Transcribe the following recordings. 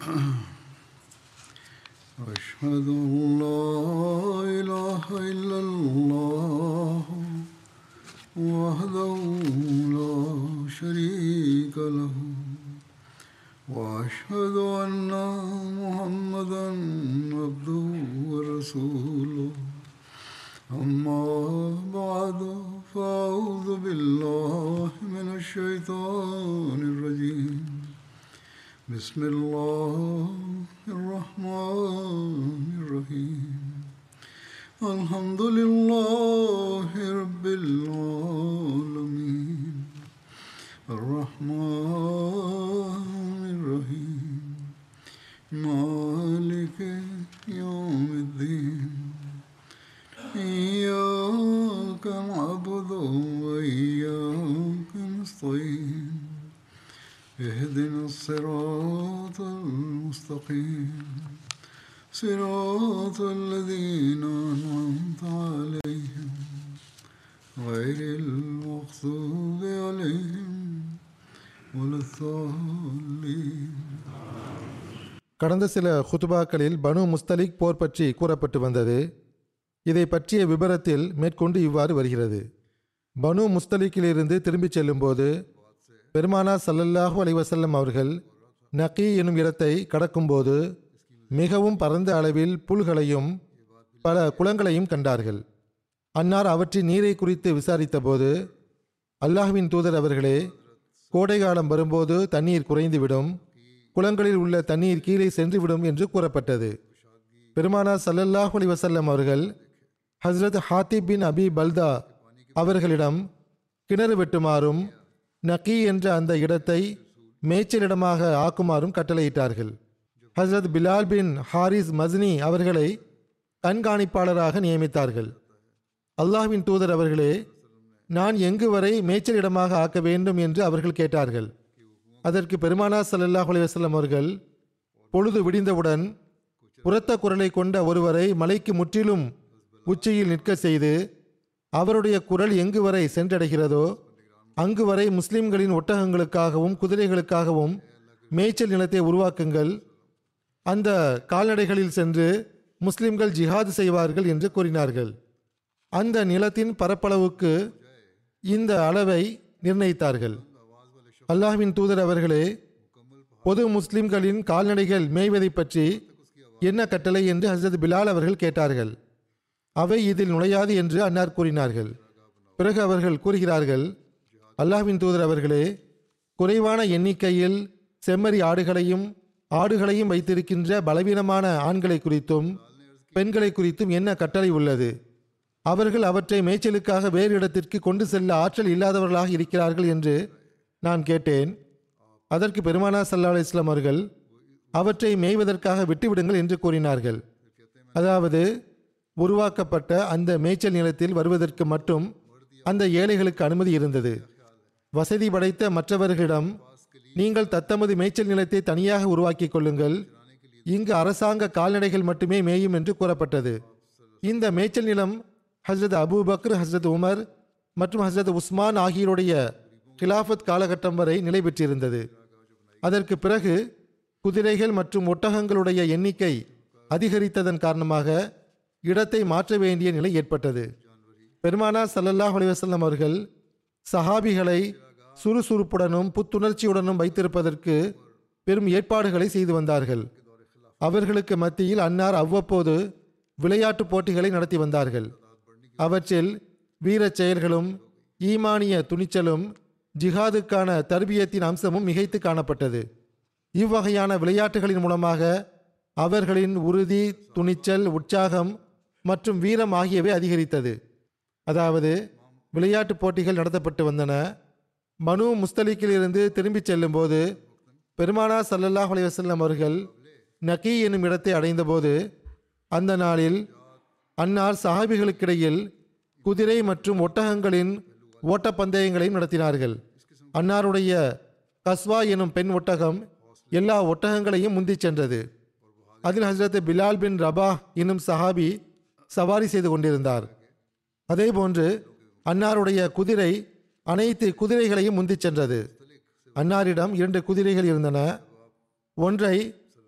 أشهد أن لا إله إلا الله وحده لا شريك له وأشهد أن محمدا عبده ورسوله أما بعد فأعوذ بالله من الشيطان الرجيم بسم الله الرحمن الرحيم الحمد لله رب العالمين الرحمن الرحيم مالك يوم الدين إياك نعبد وإياك نستعين اهدنا الصراط المستقيم صراط الذين أنعمت عليهم غير المغضوب عليهم ولا الضالين கடந்த சில ஹுதுபாக்களில் பனு முஸ்தலிக் போர் பற்றி கூறப்பட்டு வந்தது இதை பற்றிய விபரத்தில் மேற்கொண்டு இவ்வாறு வருகிறது பனு முஸ்தலிக்கிலிருந்து திரும்பிச் செல்லும்போது பெருமானா சல்லல்லாஹு அலைவசல்லம் அவர்கள் நக்கி எனும் இடத்தை கடக்கும்போது மிகவும் பரந்த அளவில் புல்களையும் பல குளங்களையும் கண்டார்கள் அன்னார் அவற்றின் நீரை குறித்து விசாரித்தபோது அல்லாஹ்வின் தூதர் அவர்களே கோடைகாலம் வரும்போது தண்ணீர் குறைந்துவிடும் குளங்களில் உள்ள தண்ணீர் கீழே சென்றுவிடும் என்று கூறப்பட்டது பெருமானா சல்லல்லாஹு அலைஹி வஸல்லம் அவர்கள் ஹஸ்ரத் ஹாத்திப் பின் அபி பல்தா அவர்களிடம் கிணறு வெட்டுமாறும் நக்கி என்ற அந்த இடத்தை மேய்ச்சலிடமாக ஆக்குமாறும் கட்டளையிட்டார்கள் ஹஸ்ரத் பிலால் பின் ஹாரிஸ் மஸ்னி அவர்களை கண்காணிப்பாளராக நியமித்தார்கள் அல்லாஹ்வின் தூதர் அவர்களே நான் எங்கு வரை மேய்ச்சலிடமாக ஆக்க வேண்டும் என்று அவர்கள் கேட்டார்கள் அதற்கு பெருமானா ஸல்லல்லாஹு அலைஹி வஸல்லம் அவர்கள் பொழுது விடிந்தவுடன் உரத்த குரலை கொண்ட ஒருவரை மலைக்கு முற்றிலும் உச்சியில் நிற்க செய்து அவருடைய குரல் எங்கு வரை சென்றடைகிறதோ அங்கு வரை முஸ்லிம்களின் ஒட்டகங்களுக்காகவும் குதிரைகளுக்காகவும் மேய்ச்சல் நிலத்தை உருவாக்குங்கள் அந்த கால்நடைகளில் சென்று முஸ்லிம்கள் ஜிஹாது செய்வார்கள் என்று கூறினார்கள் அந்த நிலத்தின் பரப்பளவுக்கு இந்த அளவை நிர்ணயித்தார்கள் அல்லாஹ்வின் தூதர் அவர்களே பொது முஸ்லிம்களின் கால்நடைகள் மேய்வதை பற்றி என்ன கட்டளை என்று ஹசரத் பிலால் அவர்கள் கேட்டார்கள் அவை இதில் நுழையாது என்று அன்னார் கூறினார்கள் பிறகு அவர்கள் கூறுகிறார்கள் அல்லாஹ்வின் தூதர் அவர்களே குறைவான எண்ணிக்கையில் செம்மறி ஆடுகளையும் ஆடுகளையும் வைத்திருக்கின்ற பலவீனமான ஆண்களை குறித்தும் பெண்களை குறித்தும் என்ன கட்டளை உள்ளது அவர்கள் அவற்றை மேய்ச்சலுக்காக வேறு இடத்திற்கு கொண்டு செல்ல ஆற்றல் இல்லாதவர்களாக இருக்கிறார்கள் என்று நான் கேட்டேன் அதற்கு பெருமானா சல்லா இஸ்லாம் அவர்கள் அவற்றை மேய்வதற்காக விட்டுவிடுங்கள் என்று கூறினார்கள் அதாவது உருவாக்கப்பட்ட அந்த மேய்ச்சல் நிலத்தில் வருவதற்கு மட்டும் அந்த ஏழைகளுக்கு அனுமதி இருந்தது வசதி படைத்த மற்றவர்களிடம் நீங்கள் தத்தமது மேய்ச்சல் நிலத்தை தனியாக உருவாக்கிக் கொள்ளுங்கள் இங்கு அரசாங்க கால்நடைகள் மட்டுமே மேயும் என்று கூறப்பட்டது இந்த மேய்ச்சல் நிலம் ஹஸ்ரத் அபூ பக்ர் ஹஸ்ரத் உமர் மற்றும் ஹஸ்ரத் உஸ்மான் ஆகியோருடைய கிலாஃபத் காலகட்டம் வரை நிலை பெற்றிருந்தது அதற்கு பிறகு குதிரைகள் மற்றும் ஒட்டகங்களுடைய எண்ணிக்கை அதிகரித்ததன் காரணமாக இடத்தை மாற்ற வேண்டிய நிலை ஏற்பட்டது பெருமானா சல்லல்லாஹ் அலைவசல்லம் அவர்கள் சஹாபிகளை சுறுசுறுப்புடனும் புத்துணர்ச்சியுடனும் வைத்திருப்பதற்கு பெரும் ஏற்பாடுகளை செய்து வந்தார்கள் அவர்களுக்கு மத்தியில் அன்னார் அவ்வப்போது விளையாட்டுப் போட்டிகளை நடத்தி வந்தார்கள் அவற்றில் வீரச் செயல்களும் ஈமானிய துணிச்சலும் ஜிஹாதுக்கான தர்பியத்தின் அம்சமும் மிகைத்து காணப்பட்டது இவ்வகையான விளையாட்டுகளின் மூலமாக அவர்களின் உறுதி துணிச்சல் உற்சாகம் மற்றும் வீரம் ஆகியவை அதிகரித்தது அதாவது விளையாட்டுப் போட்டிகள் நடத்தப்பட்டு வந்தன மனு முஸ்தலிக்கிலிருந்து திரும்பிச் செல்லும்போது பெருமானா சல்லல்லாஹ் அலைஹி வஸல்லம் அவர்கள் நக்கி என்னும் இடத்தை அடைந்தபோது அந்த நாளில் அன்னார் சஹாபிகளுக்கிடையில் குதிரை மற்றும் ஒட்டகங்களின் ஓட்டப்பந்தயங்களையும் நடத்தினார்கள் அன்னாருடைய கஸ்வா எனும் பெண் ஒட்டகம் எல்லா ஒட்டகங்களையும் முந்திச் சென்றது அதில் ஹஸ்ரத் பிலால் பின் ரபா என்னும் சஹாபி சவாரி செய்து கொண்டிருந்தார் அதேபோன்று அன்னாருடைய குதிரை அனைத்து குதிரைகளையும் முந்திச் சென்றது அன்னாரிடம் இரண்டு குதிரைகள் இருந்தன ஒன்றை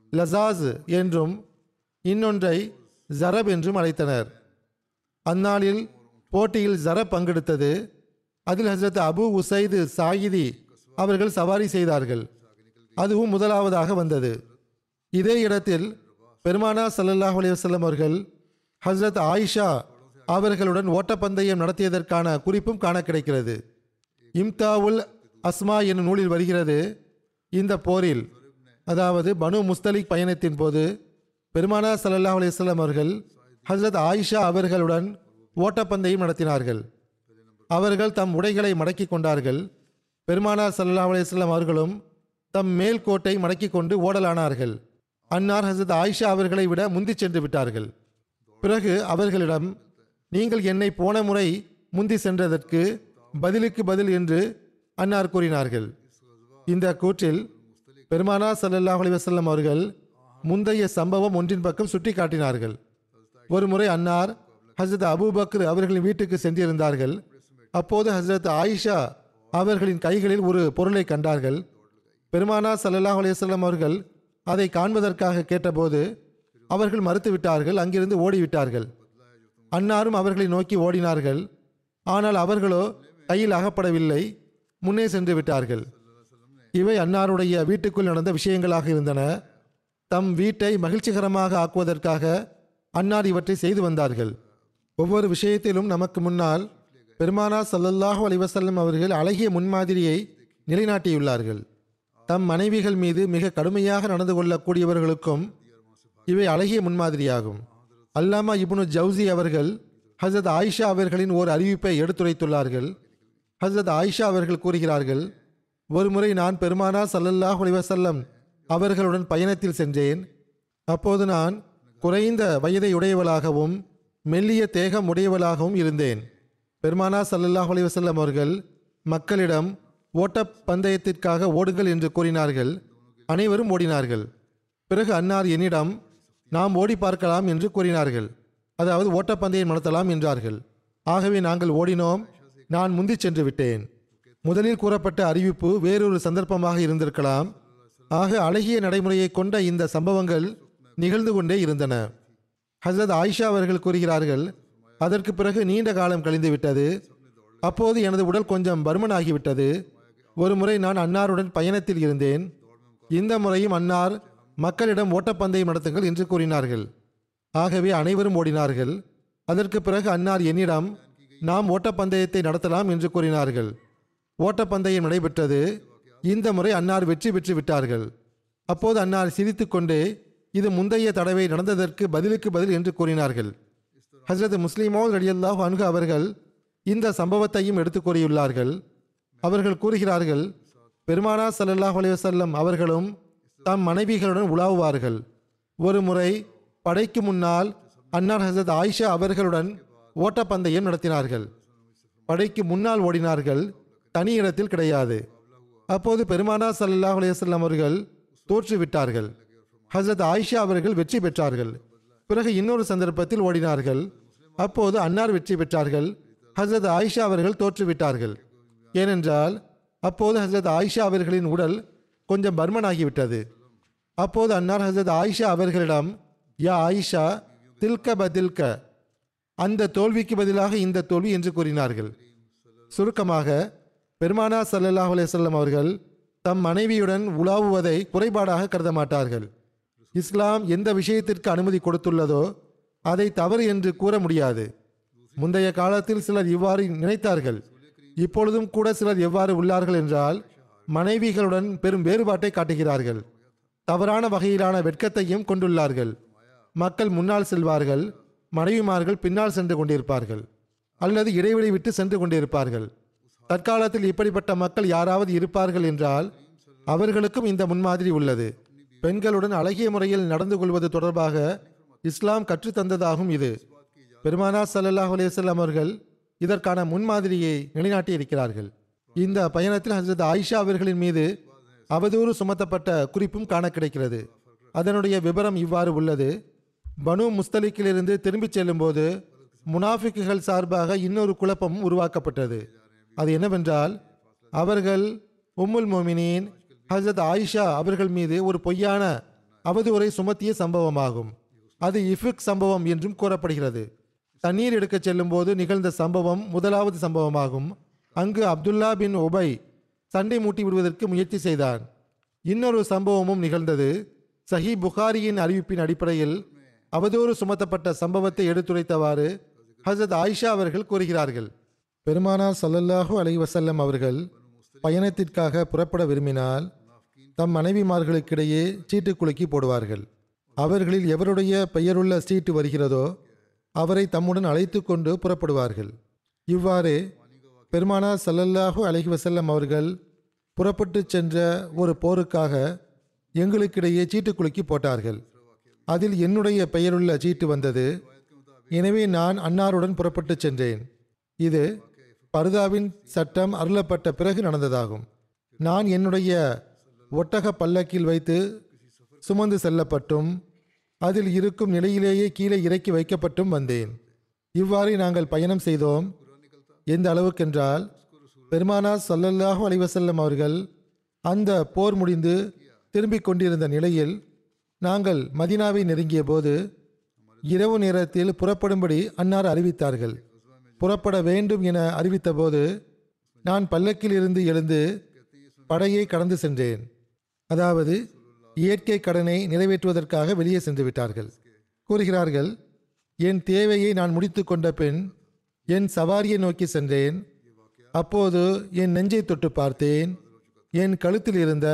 லசாஸ் என்றும் இன்னொன்றை ஜரப் என்றும் அழைத்தனர் அந்நாளில் போட்டியில் ஜரப் பங்கெடுத்தது அதில் ஹசரத் அபு உசைது சாயிதி அவர்கள் சவாரி செய்தார்கள் அதுவும் முதலாவதாக வந்தது இதே இடத்தில் பெருமானா ஸல்லல்லாஹு அலைஹி வஸல்லம் அவர்கள் ஹஸ்ரத் ஆயிஷா அவர்களுடன் ஓட்டப்பந்தயம் நடத்தியதற்கான குறிப்பும் காண கிடைக்கிறது இம்தாவுல் அஸ்மா என்னும் நூலில் வருகிறது இந்த போரில் அதாவது பனு முஸ்தலிக் பயணத்தின் போது பெருமானா ஸல்லல்லாஹு அலைஹி வஸல்லம் அவர்கள் ஹஸ்ரத் ஆயிஷா அவர்களுடன் ஓட்டப்பந்தயம் நடத்தினார்கள் அவர்கள் தம் உடைகளை மடக்கிக் கொண்டார்கள் பெருமானார் ஸல்லல்லாஹு அலைஹி வஸல்லம் அவர்களும் தம் மேல் கோட்டை மடக்கிக் கொண்டு ஓடலானார்கள் அன்னார் ஹசரத் ஆயிஷா அவர்களை விட முந்திச் சென்று விட்டார்கள் பிறகு அவர்களிடம் நீங்கள் என்னை போன முறை முந்தி சென்றதற்கு பதிலுக்கு பதில் என்று அன்னார் கூறினார்கள் இந்த கூற்றில் பெருமானா ஸல்லல்லாஹு அலைஹி வஸல்லம் அவர்கள் முந்தைய சம்பவம் ஒன்றின் பக்கம் சுட்டி காட்டினார்கள் ஒரு முறை அன்னார் ஹசரத் அபூபக்கர் அவர்களின் வீட்டுக்கு சென்றிருந்தார்கள் அப்போது ஹசரத் ஆயிஷா அவர்களின் கைகளில் ஒரு பொருளை கண்டார்கள் பெருமானா ஸல்லல்லாஹு அலைஹி வஸல்லம் அவர்கள் அதை காண்பதற்காக கேட்டபோது அவர்கள் மறுத்துவிட்டார்கள் அங்கிருந்து ஓடிவிட்டார்கள் அன்னாரும் அவர்களை நோக்கி ஓடினார்கள் ஆனால் அவர்களோ கையில் அகப்படவில்லை முன்னே சென்று விட்டார்கள் இவை அன்னாருடைய வீட்டுக்குள் நடந்த விஷயங்களாக இருந்தன தம் வீட்டை மகிழ்ச்சிகரமாக ஆக்குவதற்காக அன்னார் இவற்றை செய்து வந்தார்கள் ஒவ்வொரு விஷயத்திலும் நமக்கு முன்னால் பெருமானா ஸல்லல்லாஹு அலைஹி வஸல்லம் அவர்கள் அழகிய முன்மாதிரியை நிலைநாட்டியுள்ளார்கள் தம் மனைவிகள் மீது மிக கடுமையாக நடந்து கொள்ளக்கூடியவர்களுக்கும் இவை அழகிய முன்மாதிரியாகும் அல்லாமா இப்னு ஜவுசி அவர்கள் ஹசரத் ஆயிஷா அவர்களின் ஓர் அறிவிப்பை எடுத்துரைத்துள்ளார்கள் ஹசரத் ஆயிஷா அவர்கள் கூறுகிறார்கள் ஒருமுறை நான் பெருமானா ஸல்லல்லாஹு அலைஹி வஸல்லம் அவர்களுடன் பயணத்தில் சென்றேன் அப்போது நான் குறைந்த வயதை உடையவளாகவும் மெல்லிய தேகம் உடையவளாகவும் இருந்தேன் பெருமானா ஸல்லல்லாஹு அலைஹி வஸல்லம் அவர்கள் மக்களிடம் ஓட்டப் பந்தயத்திற்காக ஓடுங்கள் என்று கூறினார்கள் அனைவரும் ஓடினார்கள் பிறகு அன்னார் என்னிடம் நாம் ஓடி பார்க்கலாம் என்று கூறினார்கள் அதாவது ஓட்டப்பந்தயம் நடத்தலாம் என்றார்கள் ஆகவே நாங்கள் ஓடினோம் நான் முந்திச் சென்று விட்டேன் முதலில் கூறப்பட்ட அறிவிப்பு வேறொரு சந்தர்ப்பமாக இருந்திருக்கலாம் ஆக அழகிய நடைமுறையை கொண்ட இந்த சம்பவங்கள் நிகழ்ந்து கொண்டே இருந்தன ஹசரத் ஆயிஷா அவர்கள் கூறுகிறார்கள் அதற்கு பிறகு நீண்ட காலம் கழிந்து விட்டது அப்போது எனது உடல் கொஞ்சம் பருமனாகிவிட்டது ஒரு முறை நான் அன்னாருடன் பயணத்தில் இருந்தேன் இந்த முறையும் அன்னார் மக்களிடம் ஓட்டப்பந்தயம் நடத்துங்கள் என்று கூறினார்கள் ஆகவே அனைவரும் ஓடினார்கள் அதற்கு பிறகு அன்னார் என்னிடம் நாம் ஓட்டப்பந்தயத்தை நடத்தலாம் என்று கூறினார்கள் ஓட்டப்பந்தயம் நடைபெற்றது இந்த முறை அன்னார் வெற்றி பெற்று விட்டார்கள் அப்போது அன்னார் சிரித்துக்கொண்டே இது முந்தைய தடவை நடந்ததற்கு பதிலுக்கு பதில் என்று கூறினார்கள் ஹஜரத் முஸ்லிமோ ரலியல்லாஹு அன்ஹு அவர்கள் இந்த சம்பவத்தையும் எடுத்து கூறியுள்ளார்கள் அவர்கள் கூறுகிறார்கள் பெருமானா ஸல்லல்லாஹு அலைஹி வஸல்லம் அவர்களும் தம் மனைவிகளுடன் உலாவுவார்கள் ஒரு முறை படைக்கு முன்னால் அன்னார் ஹசரத் ஆயிஷா அவர்களுடன் ஓட்டப்பந்தயம் நடத்தினார்கள் படைக்கு முன்னால் ஓடினார்கள் தனி இடத்தில் கிடையாது அப்போது பெருமானா ஸல்லல்லாஹு அலைஹி வஸல்லம் அவர்கள் தோற்றுவிட்டார்கள் ஹசரத் ஆயிஷா அவர்கள் வெற்றி பெற்றார்கள் பிறகு இன்னொரு சந்தர்ப்பத்தில் ஓடினார்கள் அப்போது அன்னார் வெற்றி பெற்றார்கள் ஹசரத் ஆயிஷா அவர்கள் தோற்றுவிட்டார்கள் ஏனென்றால் அப்போது ஹசரத் ஆயிஷா அவர்களின் உடல் கொஞ்சம் பர்மனாகிவிட்டது அப்போது அன்னார் ஹசரத் ஆயிஷா அவர்களிடம் யா ஆயிஷா தில்க பதில்க அந்த தோல்விக்கு பதிலாக இந்த தோல்வி என்று கூறினார்கள் சுருக்கமாக பெருமானா ஸல்லல்லாஹு அலைஹி வஸல்லம் அவர்கள் தம் மனைவியுடன் உலாவுவதை குறைபாடாக கருத மாட்டார்கள் இஸ்லாம் எந்த விஷயத்திற்கு அனுமதி கொடுத்துள்ளதோ அதை தவறு என்று கூற முடியாது முந்தைய காலத்தில் சிலர் இவ்வாறு நினைத்தார்கள் இப்பொழுதும் கூட சிலர் எவ்வாறு உள்ளார்கள் என்றால் மனைவிகளுடன் பெரும் வேறுபாட்டை காட்டுகிறார்கள் தவறான வகையிலான வெட்கத்தையும் கொண்டுள்ளார்கள் மக்கள் முன்னால் செல்வார்கள் மனைவிமார்கள் பின்னால் சென்று கொண்டிருப்பார்கள் அல்லது இடைவெளி விட்டு சென்று கொண்டிருப்பார்கள் தற்காலத்தில் இப்படிப்பட்ட மக்கள் யாராவது இருப்பார்கள் என்றால் அவர்களுக்கும் இந்த முன்மாதிரி உள்ளது பெண்களுடன் அழகிய முறையில் நடந்து கொள்வது தொடர்பாக இஸ்லாம் கற்றுத்தந்ததாகும் இது பெருமானா ஸல்லல்லாஹு அலைஹி வஸல்லம் அவர்கள் இதற்கான முன்மாதிரியை நிலைநாட்டி இருக்கிறார்கள் இந்த பயணத்தில் ஹசரத் ஆயிஷா அவர்களின் மீது அவதூறு சுமத்தப்பட்ட குறிப்பும் காண கிடைக்கிறது அதனுடைய விவரம் இவ்வாறு உள்ளது பனு முஸ்தலிக்கிலிருந்து திரும்பிச் செல்லும்போது முனாஃபிக்குகள் சார்பாக இன்னொரு குழப்பமும் உருவாக்கப்பட்டது அது என்னவென்றால் அவர்கள் உம்முல் மோமினின் ஹசரத் ஆயிஷா அவர்கள் மீது ஒரு பொய்யான அவதூறை சுமத்திய சம்பவமாகும் அது இஃபிக் சம்பவம் என்றும் கூறப்படுகிறது தண்ணீர் எடுக்கச் செல்லும்போது நிகழ்ந்த சம்பவம் முதலாவது சம்பவமாகும் அங்கு அப்துல்லா பின் உபை சண்டை மூட்டி விடுவதற்கு முயற்சி செய்தான் இன்னொரு சம்பவமும் நிகழ்ந்தது சஹி புகாரியின் அறிவிப்பின் அடிப்படையில் அவதூறு சுமத்தப்பட்ட சம்பவத்தை எடுத்துரைத்தவாறு ஹசரத் ஆயிஷா அவர்கள் கூறுகிறார்கள் பெருமானார் ஸல்லல்லாஹு அலைஹி வஸல்லம் அவர்கள் பயணத்திற்காக புறப்பட விரும்பினால் தம் மனைவிமார்களுக்கிடையே சீட்டு குலுக்கி போடுவார்கள் அவர்களில் எவருடைய பெயருள்ள சீட்டு வருகிறதோ அவரை தம்முடன் அழைத்து கொண்டு புறப்படுவார்கள் இவ்வாறு பெருமானார் ஸல்லல்லாஹு அலைஹி வஸல்லம் அவர்கள் புறப்பட்டு சென்ற ஒரு போருக்காக எங்களுக்கிடையே சீட்டு குலுக்கி போட்டார்கள் அதில் என்னுடைய பெயருள்ள சீட்டு வந்தது எனவே நான் அன்னாருடன் புறப்பட்டு சென்றேன் இது பர்தாவின் சட்டம் அருளப்பட்ட பிறகு நடந்ததாகும் நான் என்னுடைய ஒட்டக பல்லக்கில் வைத்து சுமந்து செல்லப்பட்டும் அதில் இருக்கும் நிலையிலேயே கீழே இறக்கி வைக்கப்பட்டும் வந்தேன் இவ்வாறு நாங்கள் பயணம் செய்தோம் எந்த அளவுக்கென்றால் பெருமானார் ஸல்லல்லாஹு அலைஹி வஸல்லம் அவர்கள் அந்த போர் முடிந்து திரும்பிக் கொண்டிருந்த நிலையில் நாங்கள் மதீனாவை நெருங்கிய போது இரவு நேரத்தில் புறப்படும்படி அன்னார் அறிவித்தார்கள் புறப்பட வேண்டும் என அறிவித்தபோது நான் பல்லக்கில் இருந்து எழுந்து படையை கடந்து சென்றேன் அதாவது இயற்கை கடனை நிறைவேற்றுவதற்காக வெளியே சென்று விட்டார்கள் கூறுகிறார்கள் என் தேவையை நான் முடித்து கொண்ட பின் என் சவாரியை நோக்கி சென்றேன் அப்போது என் நெஞ்சை தொட்டு பார்த்தேன் என் கழுத்தில் இருந்த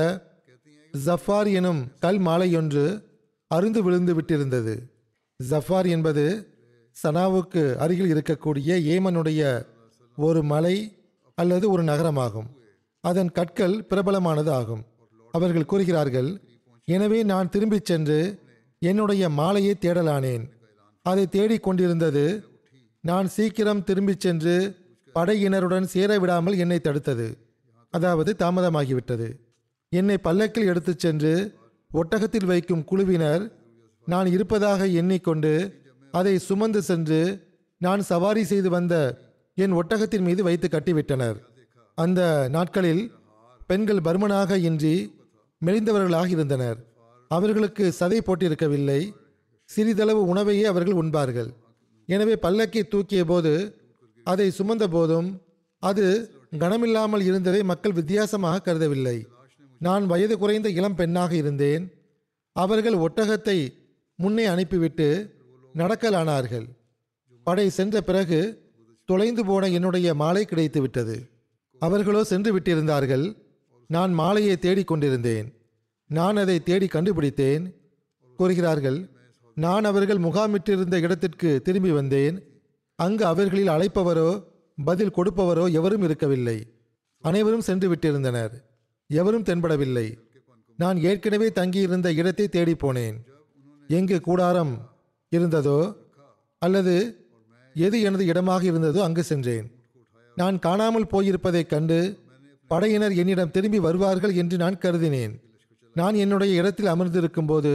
ஜஃபார் எனும் கல் மாலையொன்று அருந்து விழுந்து விட்டிருந்தது ஜஃபார் என்பது சனாவுக்கு அருகில் இருக்கக்கூடிய ஏமனுடைய ஒரு மலை அல்லது ஒரு நகரமாகும் அதன் கற்கள் பிரபலமானது ஆகும் அவர்கள் கூறுகிறார்கள் எனவே நான் திரும்பிச் சென்று என்னுடைய மாலையை தேடலானேன் அதை தேடிக் கொண்டிருந்தது நான் சீக்கிரம் திரும்பிச் சென்று படையினருடன் சேர விடாமல் என்னை தடுத்தது அதாவது தாமதமாகிவிட்டது என்னை பல்லக்கில் எடுத்துச் சென்று ஒட்டகத்தில் வைக்கும் குழுவினர் நான் இருப்பதாக எண்ணிக்கொண்டு அதை சுமந்து சென்று நான் சவாரி செய்து வந்த என் ஒட்டகத்தின் மீது வைத்து கட்டிவிட்டனர் அந்த நாட்களில் பெண்கள் பருமனாக இன்றி மெலிந்தவர்களாக இருந்தனர் அவர்களுக்கு சதை போட்டிருக்கவில்லை சிறிதளவு உணவையே அவர்கள் உண்பார்கள் எனவே பல்லக்கை தூக்கிய போது அதை சுமந்த போதும் அது கனமில்லாமல் இருந்ததை மக்கள் வித்தியாசமாக கருதவில்லை நான் வயது குறைந்த இளம் பெண்ணாக இருந்தேன் அவர்கள் ஒட்டகத்தை முன்னே அனுப்பிவிட்டு நடக்கலானார்கள் படை சென்ற பிறகு தொலைந்து போன என்னுடைய மாலை கிடைத்து விட்டது அவர்களோ சென்று விட்டிருந்தார்கள் நான் மாலையை தேடிக் கொண்டிருந்தேன் நான் அதை தேடி கண்டுபிடித்தேன் கூறுகிறார்கள் நான் அவர்கள் முகாமிட்டிருந்த இடத்திற்கு திரும்பி வந்தேன் அங்கு அவர்களில் அழைப்பவரோ பதில் கொடுப்பவரோ எவரும் இருக்கவில்லை அனைவரும் சென்று விட்டிருந்தனர் எவரும் தென்படவில்லை நான் ஏற்கனவே தங்கியிருந்த இடத்தை தேடி போனேன் எங்கு கூடாரம் இருந்ததோ அல்லது எது எனது இடமாக இருந்ததோ அங்கு சென்றேன் நான் காணாமல் போயிருப்பதைக் கண்டு படையினர் என்னிடம் திரும்பி வருவார்கள் என்று நான் கருதினேன் நான் என்னுடைய இடத்தில் அமர்ந்திருக்கும் போது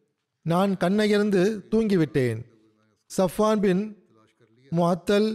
நான் கண்ணயர்ந்து தூங்கிவிட்டேன் சஃப்வான் பின் முஅத்தல்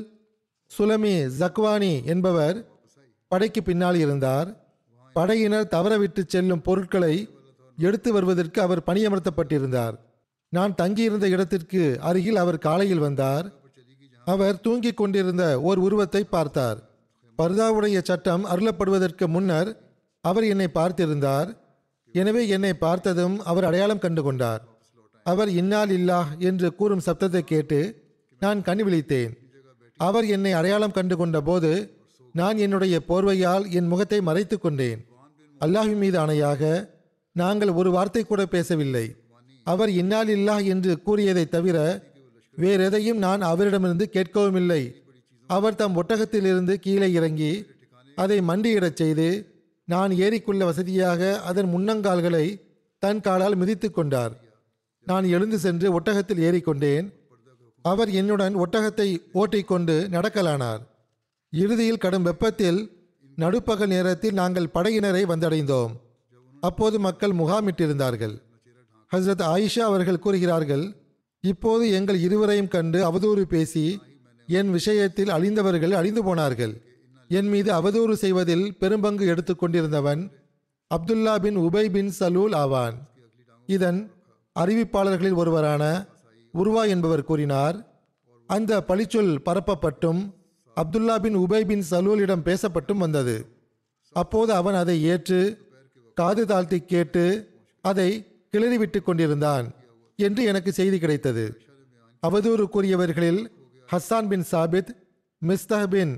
சுலமி ஜக்வானி என்பவர் படைக்கு பின்னால் இருந்தார் படையினர் தவறவிட்டு செல்லும் பொருட்களை எடுத்து வருவதற்கு அவர் பணியமர்த்தப்பட்டிருந்தார் நான் தங்கியிருந்த இடத்திற்கு அருகில் அவர் காலையில் வந்தார் அவர் தூங்கிக் கொண்டிருந்த ஓர் உருவத்தை பார்த்தார் பர்தாவுடைய சட்டம் அருளப்படுவதற்கு முன்னர் அவர் என்னை பார்த்திருந்தார் எனவே என்னை பார்த்ததும் அவர் அடையாளம் கண்டு கொண்டார் அவர் இன்னால் இல்லாஹ் என்று கூறும் சப்தத்தை கேட்டு நான் கண்ணி விழித்தேன் அவர் என்னை அடையாளம் கண்டு கொண்ட போது நான் என்னுடைய போர்வையால் என் முகத்தை மறைத்து கொண்டேன் அல்லாஹின் மீது ஆணையாக நாங்கள் ஒரு வார்த்தை கூட பேசவில்லை அவர் இன்னால் இல்லாஹ் என்று கூறியதை தவிர வேறெதையும் நான் அவரிடமிருந்து கேட்கவும் இல்லை அவர் தம் ஒட்டகத்திலிருந்து கீழே இறங்கி அதை மண்டியிடச் செய்து நான் ஏறிக்கொள்ள வசதியாக அதன் முன்னங்கால்களை தன் காலால் மிதித்து கொண்டார் நான் எழுந்து சென்று ஒட்டகத்தில் ஏறிக்கொண்டேன் அவர் என்னுடன் ஒட்டகத்தை ஓட்டிக்கொண்டு நடக்கலானார் இறுதியில் கடும் வெப்பத்தில் நடுப்பகல் நேரத்தில் நாங்கள் படையினரை வந்தடைந்தோம் அப்போது மக்கள் முகாமிட்டிருந்தார்கள் ஹஸ்ரத் ஆயிஷா அவர்கள் கூறுகிறார்கள் இப்போது எங்கள் இருவரையும் கண்டு அவதூறு பேசி என் விஷயத்தில் அழிந்தவர்கள் அழிந்து போனார்கள் என் மீது அவதூறு செய்வதில் பெரும்பங்கு எடுத்துக்கொண்டிருந்தவன் அப்துல்லா பின் உபை பின் சலூல் ஆவான் இதன் அறிவிப்பாளர்களில் ஒருவரான உருவா என்பவர் கூறினார் அந்த பழிச்சொல் பரப்பப்பட்டும் அப்துல்லா பின் உபை பின் சலூலிடம் பேசப்பட்டும் வந்தது அப்போது அவன் அதை ஏற்று காது தாழ்த்தி கேட்டு அதை கிளறிவிட்டு கொண்டிருந்தான் என்று எனக்கு செய்தி கிடைத்தது அவதூறு கூறியவர்களில் ஹஸ்ஸான் பின் சாபித் மிஸ்தஹ் பின்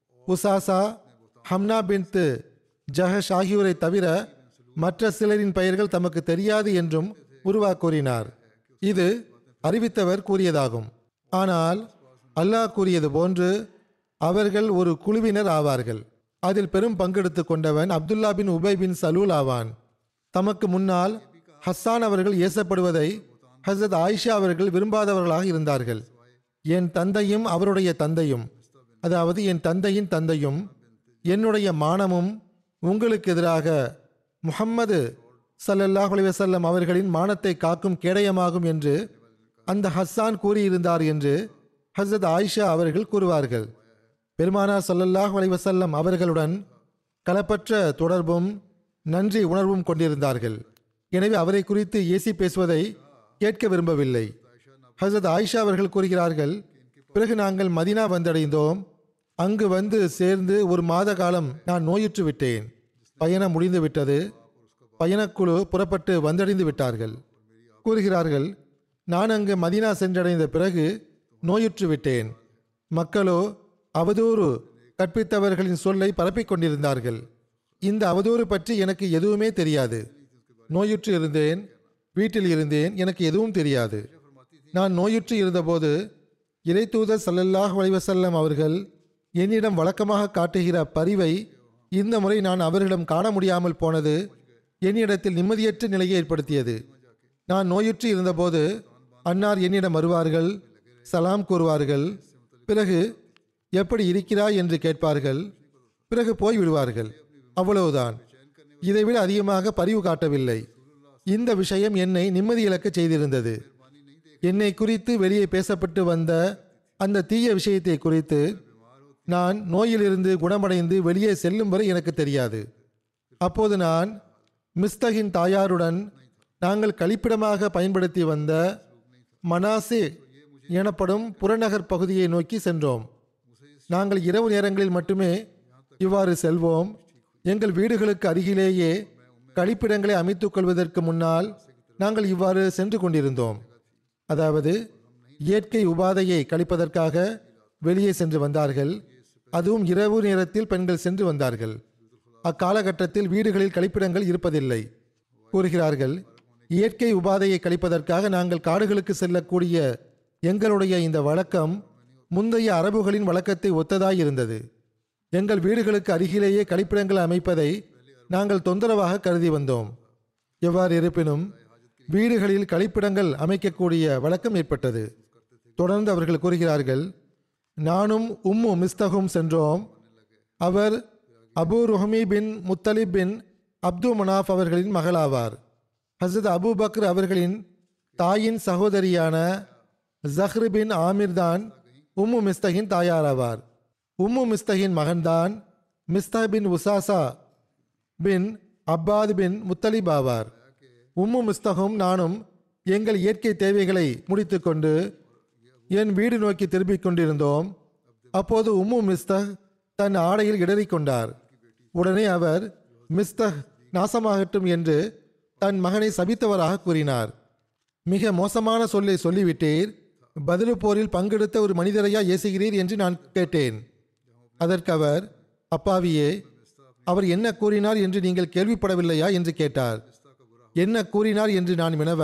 உசாசா ஹம்னா பின் ஜஹஷ் ஆகியோரை தவிர மற்ற சிலரின் பெயர்கள் தமக்கு தெரியாது என்றும் உருவா கூறினார் இது அறிவித்தவர் கூறியதாகும் ஆனால் அல்லாஹ் கூறியது போன்று அவர்கள் ஒரு குழுவினர் ஆவார்கள் அதில் பெரும் பங்கெடுத்து கொண்டவன் அப்துல்லா பின் உபை பின் சலூல் ஆவான் தமக்கு முன்னால் ஹஸ்ஸான் அவர்கள் ஏசப்படுவதை ஹசரத் ஆயிஷா அவர்கள் விரும்பாதவர்களாக இருந்தார்கள் என் தந்தையும் அவருடைய தந்தையும் அதாவது என் தந்தையின் தந்தையும் என்னுடைய மானமும் உங்களுக்கு எதிராக முஹம்மது ஸல்லல்லாஹு அலைஹி வஸல்லம் அவர்களின் மானத்தை காக்கும் கேடயமாகும் என்று அந்த ஹஸ்ஸான் கூறியிருந்தார் என்று ஹசரத் ஆயிஷா அவர்கள் கூறுவார்கள் பெருமானார் ஸல்லல்லாஹு அலைஹி வஸல்லம் அவர்களுடன் களப்பற்ற தொடர்பும் நன்றி உணர்வும் கொண்டிருந்தார்கள் எனவே அவரை குறித்து ஏசி பேசுவதை கேட்க விரும்பவில்லை ஹசரத் ஆயிஷா அவர்கள் கூறுகிறார்கள் பிறகு நாங்கள் மதினா வந்தடைந்தோம் அங்கு வந்து சேர்ந்து ஒரு மாத காலம் நான் நோயுற்று விட்டேன் பயணம் முடிந்து விட்டது பயணக்குழு புறப்பட்டு வந்தடைந்து விட்டார்கள் கூறுகிறார்கள் நான் அங்கு மதினா சென்றடைந்த பிறகு நோயுற்று விட்டேன் மக்களோ அவதூறு கற்பித்தவர்களின் சொல்லை பரப்பிக் கொண்டிருந்தார்கள் இந்த அவதூறு பற்றி எனக்கு எதுவுமே தெரியாது நோயுற்று இருந்தேன் வீட்டில் இருந்தேன் எனக்கு எதுவும் தெரியாது நான் நோயுற்று இருந்தபோது இறைத்தூதர் ஸல்லல்லாஹு அலைஹி வஸல்லம் அவர்கள் என்னிடம் வழக்கமாக காட்டுகிற பரிவை இந்த முறை நான் அவர்களிடம் காண முடியாமல் போனது என்னிடத்தில் நிம்மதியற்ற நிலையை ஏற்படுத்தியது நான் நோயுற்று இருந்தபோது அன்னார் என்னிடம் வருவார்கள் சலாம் கூறுவார்கள் பிறகு எப்படி இருக்கிறாய் என்று கேட்பார்கள் பிறகு போய் விடுவார்கள் அவ்வளவுதான் இதைவிட அதிகமாக பரிவு காட்டவில்லை இந்த விஷயம் என்னை நிம்மதி இழக்கச் செய்திருந்தது என்னை குறித்து வெளியே பேசப்பட்டு வந்த அந்த தீய விஷயத்தை குறித்து நான் நோயிலிருந்து குணமடைந்து வெளியே செல்லும் வரை எனக்கு தெரியாது அப்போது நான் மிஸ்தகின் தாயாருடன் நாங்கள் கழிப்பிடமாக பயன்படுத்தி வந்த மனாசே எனப்படும் புறநகர் பகுதியை நோக்கி சென்றோம் நாங்கள் இரவு நேரங்களில் மட்டுமே இவ்வாறு செல்வோம் எங்கள் வீடுகளுக்கு அருகிலேயே கழிப்பிடங்களை அமைத்துக் கொள்வதற்கு முன்னால் நாங்கள் இவ்வாறு சென்று கொண்டிருந்தோம் அதாவது இயற்கை உபாதையை கழிப்பதற்காக வெளியே சென்று வந்தார்கள் அதுவும் இரவு நேரத்தில் பெண்கள் சென்று வந்தார்கள் அக்காலகட்டத்தில் வீடுகளில் கழிப்பிடங்கள் இருப்பதில்லை கூறுகிறார்கள் இயற்கை உபாதையை கழிப்பதற்காக நாங்கள் காடுகளுக்கு செல்லக்கூடிய எங்களுடைய இந்த வழக்கம் முந்தைய அரபுகளின் வழக்கத்தை ஒத்ததாய் இருந்தது எங்கள் வீடுகளுக்கு அருகிலேயே கழிப்பிடங்கள் அமைப்பதை நாங்கள் தொந்தரவாக கருதி வந்தோம் எவ்வாறு இருப்பினும் வீடுகளில் கழிப்பிடங்கள் அமைக்கக்கூடிய வழக்கம் ஏற்பட்டது தொடர்ந்து அவர்கள் கூறுகிறார்கள் நானும் உம்மு மிஸ்தகும் சென்றோம் அவர் அபு ருஹமி பின் முத்தலிப் பின் அப்து மனாஃப் அவர்களின் மகளாவார் ஹசரத் அபு பக்ர் அவர்களின் தாயின் சகோதரியான ஜஹ்ரு பின் ஆமிர் தான் உம்மு மிஸ்தகின் தாயாராவார் உம்மு மிஸ்தகின் மகன்தான் மிஸ்தா பின் உசாசா பின் அப்பாத் பின் முத்தலிப் ஆவார் உம்மு மிஸ்தகும் நானும் எங்கள் இயற்கை தேவைகளை முடித்துக்கொண்டு என் வீடு நோக்கி திரும்பிக் கொண்டிருந்தோம் அப்போது உம்மு மிஸ்தக் தன் ஆடையில் இடறிக் கொண்டார் உடனே அவர் மிஸ்தக் நாசமாகட்டும் என்று தன் மகனை சபித்தவராக கூறினார் மிக மோசமான சொல்லை சொல்லிவிட்டீர் பதிலு போரில் பங்கெடுத்த ஒரு மனிதரையா ஏசுகிறீர் என்று நான் கேட்டேன் அதற்கு அவர் அப்பாவியே அவர் என்ன கூறினார் என்று நீங்கள் கேள்விப்படவில்லையா என்று கேட்டார் என்ன கூறினார் என்று நான் வினவ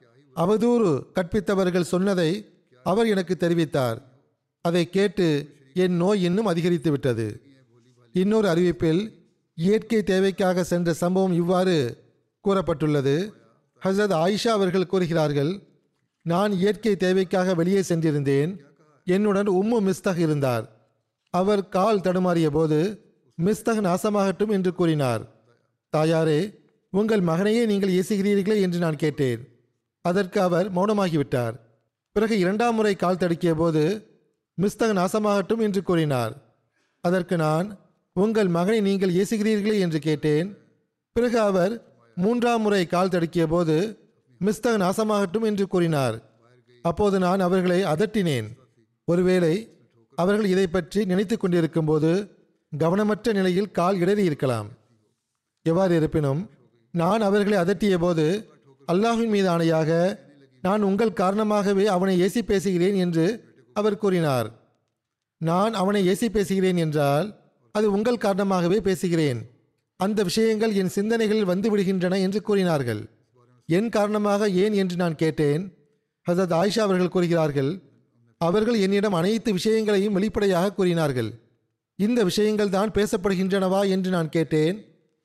அவதூறு கற்பித்தவர்கள் சொன்னதை அவர் எனக்கு தெரிவித்தார் அதை கேட்டு என் நோய் இன்னும் அதிகரித்து விட்டது இன்னொரு அறிவிப்பில் இயற்கை தேவைக்காக சென்ற சம்பவம் இவ்வாறு கூறப்பட்டுள்ளது ஹசரத் ஆயிஷா அவர்கள் கூறுகிறார்கள் நான் இயற்கை தேவைக்காக வெளியே சென்றிருந்தேன் என்னுடன் உம்மு மிஸ்தக் இருந்தார் அவர் கால் தடுமாறிய போது மிஸ்தக் நாசமாகட்டும் என்று கூறினார் தாயாரே உங்கள் மகனையே நீங்கள் ஏசுகிறீர்களே என்று நான் கேட்டேன் அதற்கு அவர் மௌனமாகிவிட்டார் பிறகு இரண்டாம் முறை கால் தடுக்கிய போது மிஸ்தக் நாசமாகட்டும் என்று கூறினார் அதற்கு நான் உங்கள் மகனை நீங்கள் ஏசுகிறீர்களே என்று கேட்டேன் பிறகு அவர் மூன்றாம் முறை கால் தடுக்கிய போது மிஸ்தக் நாசமாகட்டும் என்று கூறினார் அப்போது நான் அவர்களை அதட்டினேன் ஒருவேளை அவர்கள் இதை பற்றி நினைத்து கொண்டிருக்கும்போது கவனமற்ற நிலையில் கால் இடறி இருக்கலாம் எவ்வாறு இருப்பினும் நான் அவர்களை அதட்டிய போது அல்லாஹின் மீது ஆணையாக நான் உங்கள் காரணமாகவே அவனை ஏசி பேசுகிறேன் என்று அவர் கூறினார் நான் அவனை ஏசி பேசுகிறேன் என்றால் அது உங்கள் காரணமாகவே பேசுகிறேன் அந்த விஷயங்கள் என் சிந்தனைகளில் வந்து விடுகின்றன என்று கூறினார்கள் என் காரணமாக ஏன் என்று நான் கேட்டேன் ஹசரத் ஆயிஷா அவர்கள் கூறுகிறார்கள் அவர்கள் என்னிடம் அனைத்து விஷயங்களையும் வெளிப்படையாக கூறினார்கள் இந்த விஷயங்கள் தான் பேசப்படுகின்றனவா என்று நான் கேட்டேன்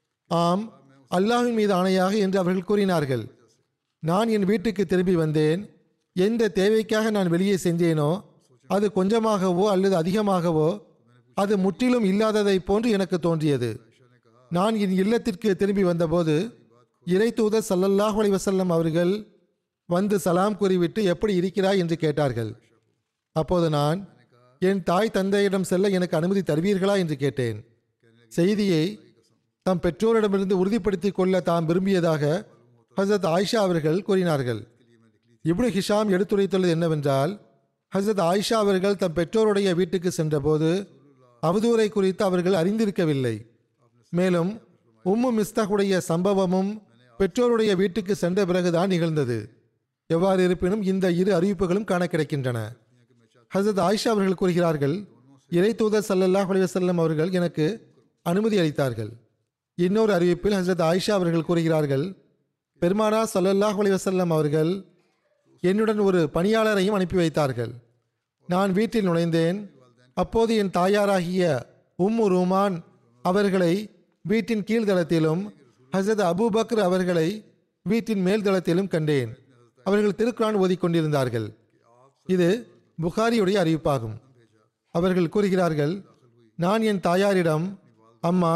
ஆம் அல்லாஹ்வின் மீது ஆணையாக என்று அவர்கள் கூறினார்கள் நான் என் வீட்டுக்கு திரும்பி வந்தேன் எந்த தேவைக்காக நான் வெளியே சென்றேனோ அது கொஞ்சமாகவோ அல்லது அதிகமாகவோ அது முற்றிலும் இல்லாததை போன்று எனக்கு தோன்றியது நான் என் இல்லத்திற்கு திரும்பி வந்தபோது இறை தூதர் சல்லல்லாஹு அலைஹி வஸல்லம் அவர்கள் வந்து சலாம் கூறிவிட்டு எப்படி இருக்கிறாய் என்று கேட்டார்கள் அப்போது நான் என் தாய் தந்தையிடம் செல்ல எனக்கு அனுமதி தருவீர்களா என்று கேட்டேன் செய்தியை தம் பெற்றோரிடமிருந்து உறுதிப்படுத்திக் கொள்ள தாம் விரும்பியதாக ஹசரத் ஆயிஷா அவர்கள் கூறினார்கள் இப்னு ஹிஷாம் எடுத்துரைத்துள்ளது என்னவென்றால் ஹசரத் ஆயிஷா அவர்கள் தம் பெற்றோருடைய வீட்டுக்கு சென்றபோது அவதூறை குறித்து அவர்கள் அறிந்திருக்கவில்லை மேலும் உம்மு மிஸ்தாகுடைய சம்பவமும் பெற்றோருடைய வீட்டுக்கு சென்ற பிறகுதான் நிகழ்ந்தது எவ்வாறு இருப்பினும் இந்த இரு அறிவிப்புகளும் காண கிடைக்கின்றன ஹசரத் ஆயிஷா அவர்கள் கூறுகிறார்கள் இறை தூதர் சல்லல்லாஹ் அலைஹி வஸல்லம் அவர்கள் எனக்கு அனுமதி அளித்தார்கள் இன்னொரு அறிவிப்பில் ஹசரத் ஆயிஷா அவர்கள் கூறுகிறார்கள் பெருமானா சல்லல்லாஹ் அலைஹி வஸல்லம் அவர்கள் என்னுடன் ஒரு பணியாளரையும் அனுப்பி வைத்தார்கள் நான் வீட்டில் நுழைந்தேன் அப்போது என் தாயாராகிய உம்மு ரூமான் அவர்களை வீட்டின் கீழ்தளத்திலும் ஹசரத் அபூபக்கர் அவர்களை வீட்டின் மேல்தளத்திலும் கண்டேன் அவர்கள் திருக்குரான் ஓதிக்கொண்டிருந்தார்கள் இது புகாரியுடைய அறிவிப்பாகும் அவர்கள் கூறுகிறார்கள் நான் என் தாயாரிடம் அம்மா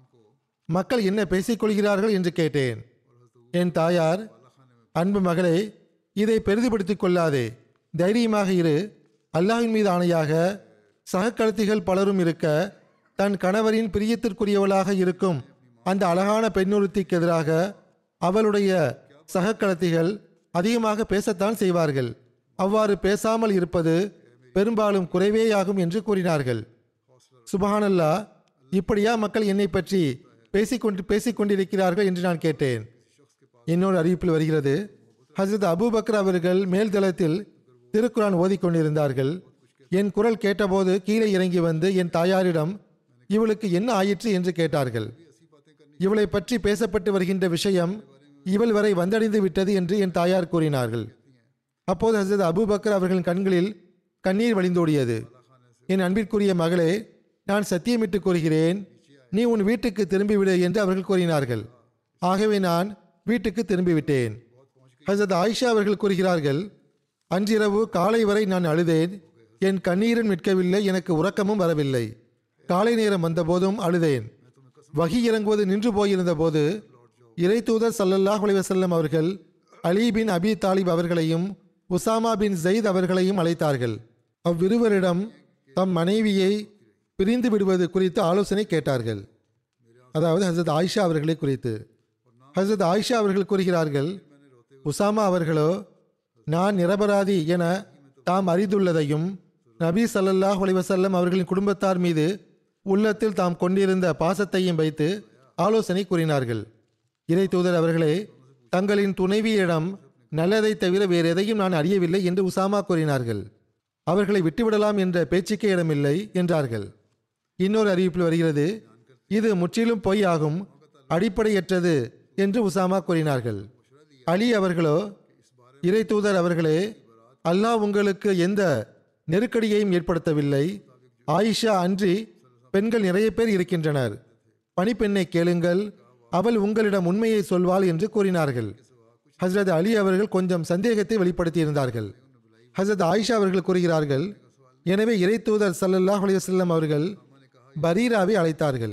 மக்கள் என்ன பேசிக்கொள்கிறார்கள் என்று கேட்டேன் என் தாயார் அன்பு மகளே இதை பெரிதுபடுத்திக் கொள்ளாதே தைரியமாக இரு அல்லாஹ்வின் மீது ஆணையாக சகக்கடத்திகள் பலரும் இருக்க தன் கணவரின் பிரியத்திற்குரியவளாக இருக்கும் அந்த அழகான பெண்ணுறுத்திக்கு எதிராக அவளுடைய சகக்கடத்திகள் அதிகமாக பேசத்தான் செய்வார்கள் அவ்வாறு பேசாமல் இருப்பது பெரும்பாலும் குறைவேயாகும் என்று கூறினார்கள் சுபஹானல்லா இப்படியா மக்கள் என்னை பற்றி பேசிக்கொண்டு பேசிக்கொண்டிருக்கிறார்கள் என்று நான் கேட்டேன் இன்னொரு அறிவிப்பில் வருகிறது ஹசரத் அபூபக்கர் அவர்கள் மேல்தளத்தில் திருக்குரான் ஓதிக்கொண்டிருந்தார்கள் என் குரல் கேட்டபோது கீழே இறங்கி வந்து என் தாயாரிடம் இவளுக்கு என்ன ஆயிற்று என்று கேட்டார்கள் இவளை பற்றி பேசப்பட்டு வருகின்ற விஷயம் இவள் வரை வந்தடைந்து விட்டது என்று என் தாயார் கூறினார்கள் அப்போது ஹசரத் அபூபக்கர் அவர்களின் கண்களில் கண்ணீர் வழிந்தோடியது என் அன்பிற்குரிய மகளே நான் சத்தியமிட்டு கூறுகிறேன் நீ உன் வீட்டுக்கு திரும்பிவிடு என்று அவர்கள் கூறினார்கள் ஆகவே நான் வீட்டுக்கு திரும்பிவிட்டேன் ஹசரத் ஆயிஷா அவர்கள் கூறுகிறார்கள் அன்றிரவு காலை வரை நான் அழுதேன் என் கண்ணீரும் நிற்கவில்லை எனக்கு உறக்கமும் வரவில்லை காலை நேரம் வந்தபோதும் அழுதேன் வகி இறங்குவது நின்று போயிருந்த போது இறை தூதர் சல்லல்லாஹ் அலைஹி வஸல்லம் அவர்கள் அலி பின் அபி தாலிப் அவர்களையும் உசாமா பின் ஜெயித் அவர்களையும் அழைத்தார்கள் அவ்விருவரிடம் தம் மனைவியை பிரிந்து விடுவது குறித்து ஆலோசனை கேட்டார்கள் அதாவது ஹசரத் ஆயிஷா அவர்களை குறித்து ஹசரத் ஆயிஷா அவர்கள் கூறுகிறார்கள் உசாமா அவர்களோ நான் நிரபராதி என தாம் அறிந்துள்ளதையும் நபி ஸல்லல்லாஹு அலைஹி வஸல்லம் அவர்களின் குடும்பத்தார் மீது உள்ளத்தில் தாம் கொண்டிருந்த பாசத்தையும் வைத்து ஆலோசனை கூறினார்கள் இறை தூதர் அவர்களே தங்களின் துணைவியிடம் நல்லதை தவிர வேறு எதையும் நான் அறியவில்லை என்று உசாமா கூறினார்கள் அவர்களை விட்டுவிடலாம் என்ற பேச்சுக்கே இடமில்லை என்றார்கள் இன்னொரு அறிவிப்பில் வருகிறது இது முற்றிலும் பொய் ஆகும் அடிப்படையற்றது என்று உசாமா கூறினார்கள் அலி அவர்களோ இறை தூதர் அவர்களே அல்லாஹ் உங்களுக்கு எந்த நெருக்கடியையும் ஏற்படுத்தவில்லை ஆயிஷா அன்றி பெண்கள் நிறைய பேர் இருக்கின்றனர் பணிப்பெண்ணை கேளுங்கள் அவள் உங்களிடம் உண்மையை சொல்வாள் என்று கூறினார்கள் ஹஸ்ரத் அலி அவர்கள் கொஞ்சம் சந்தேகத்தை வெளிப்படுத்தியிருந்தார்கள் ஹஸ்ரத் ஆயிஷா அவர்கள் கூறுகிறார்கள் எனவே இறை தூதர் சல்லல்லாஹ் அலைஹி வஸல்லம் அவர்கள் பரீராவை அழைத்தார்கள்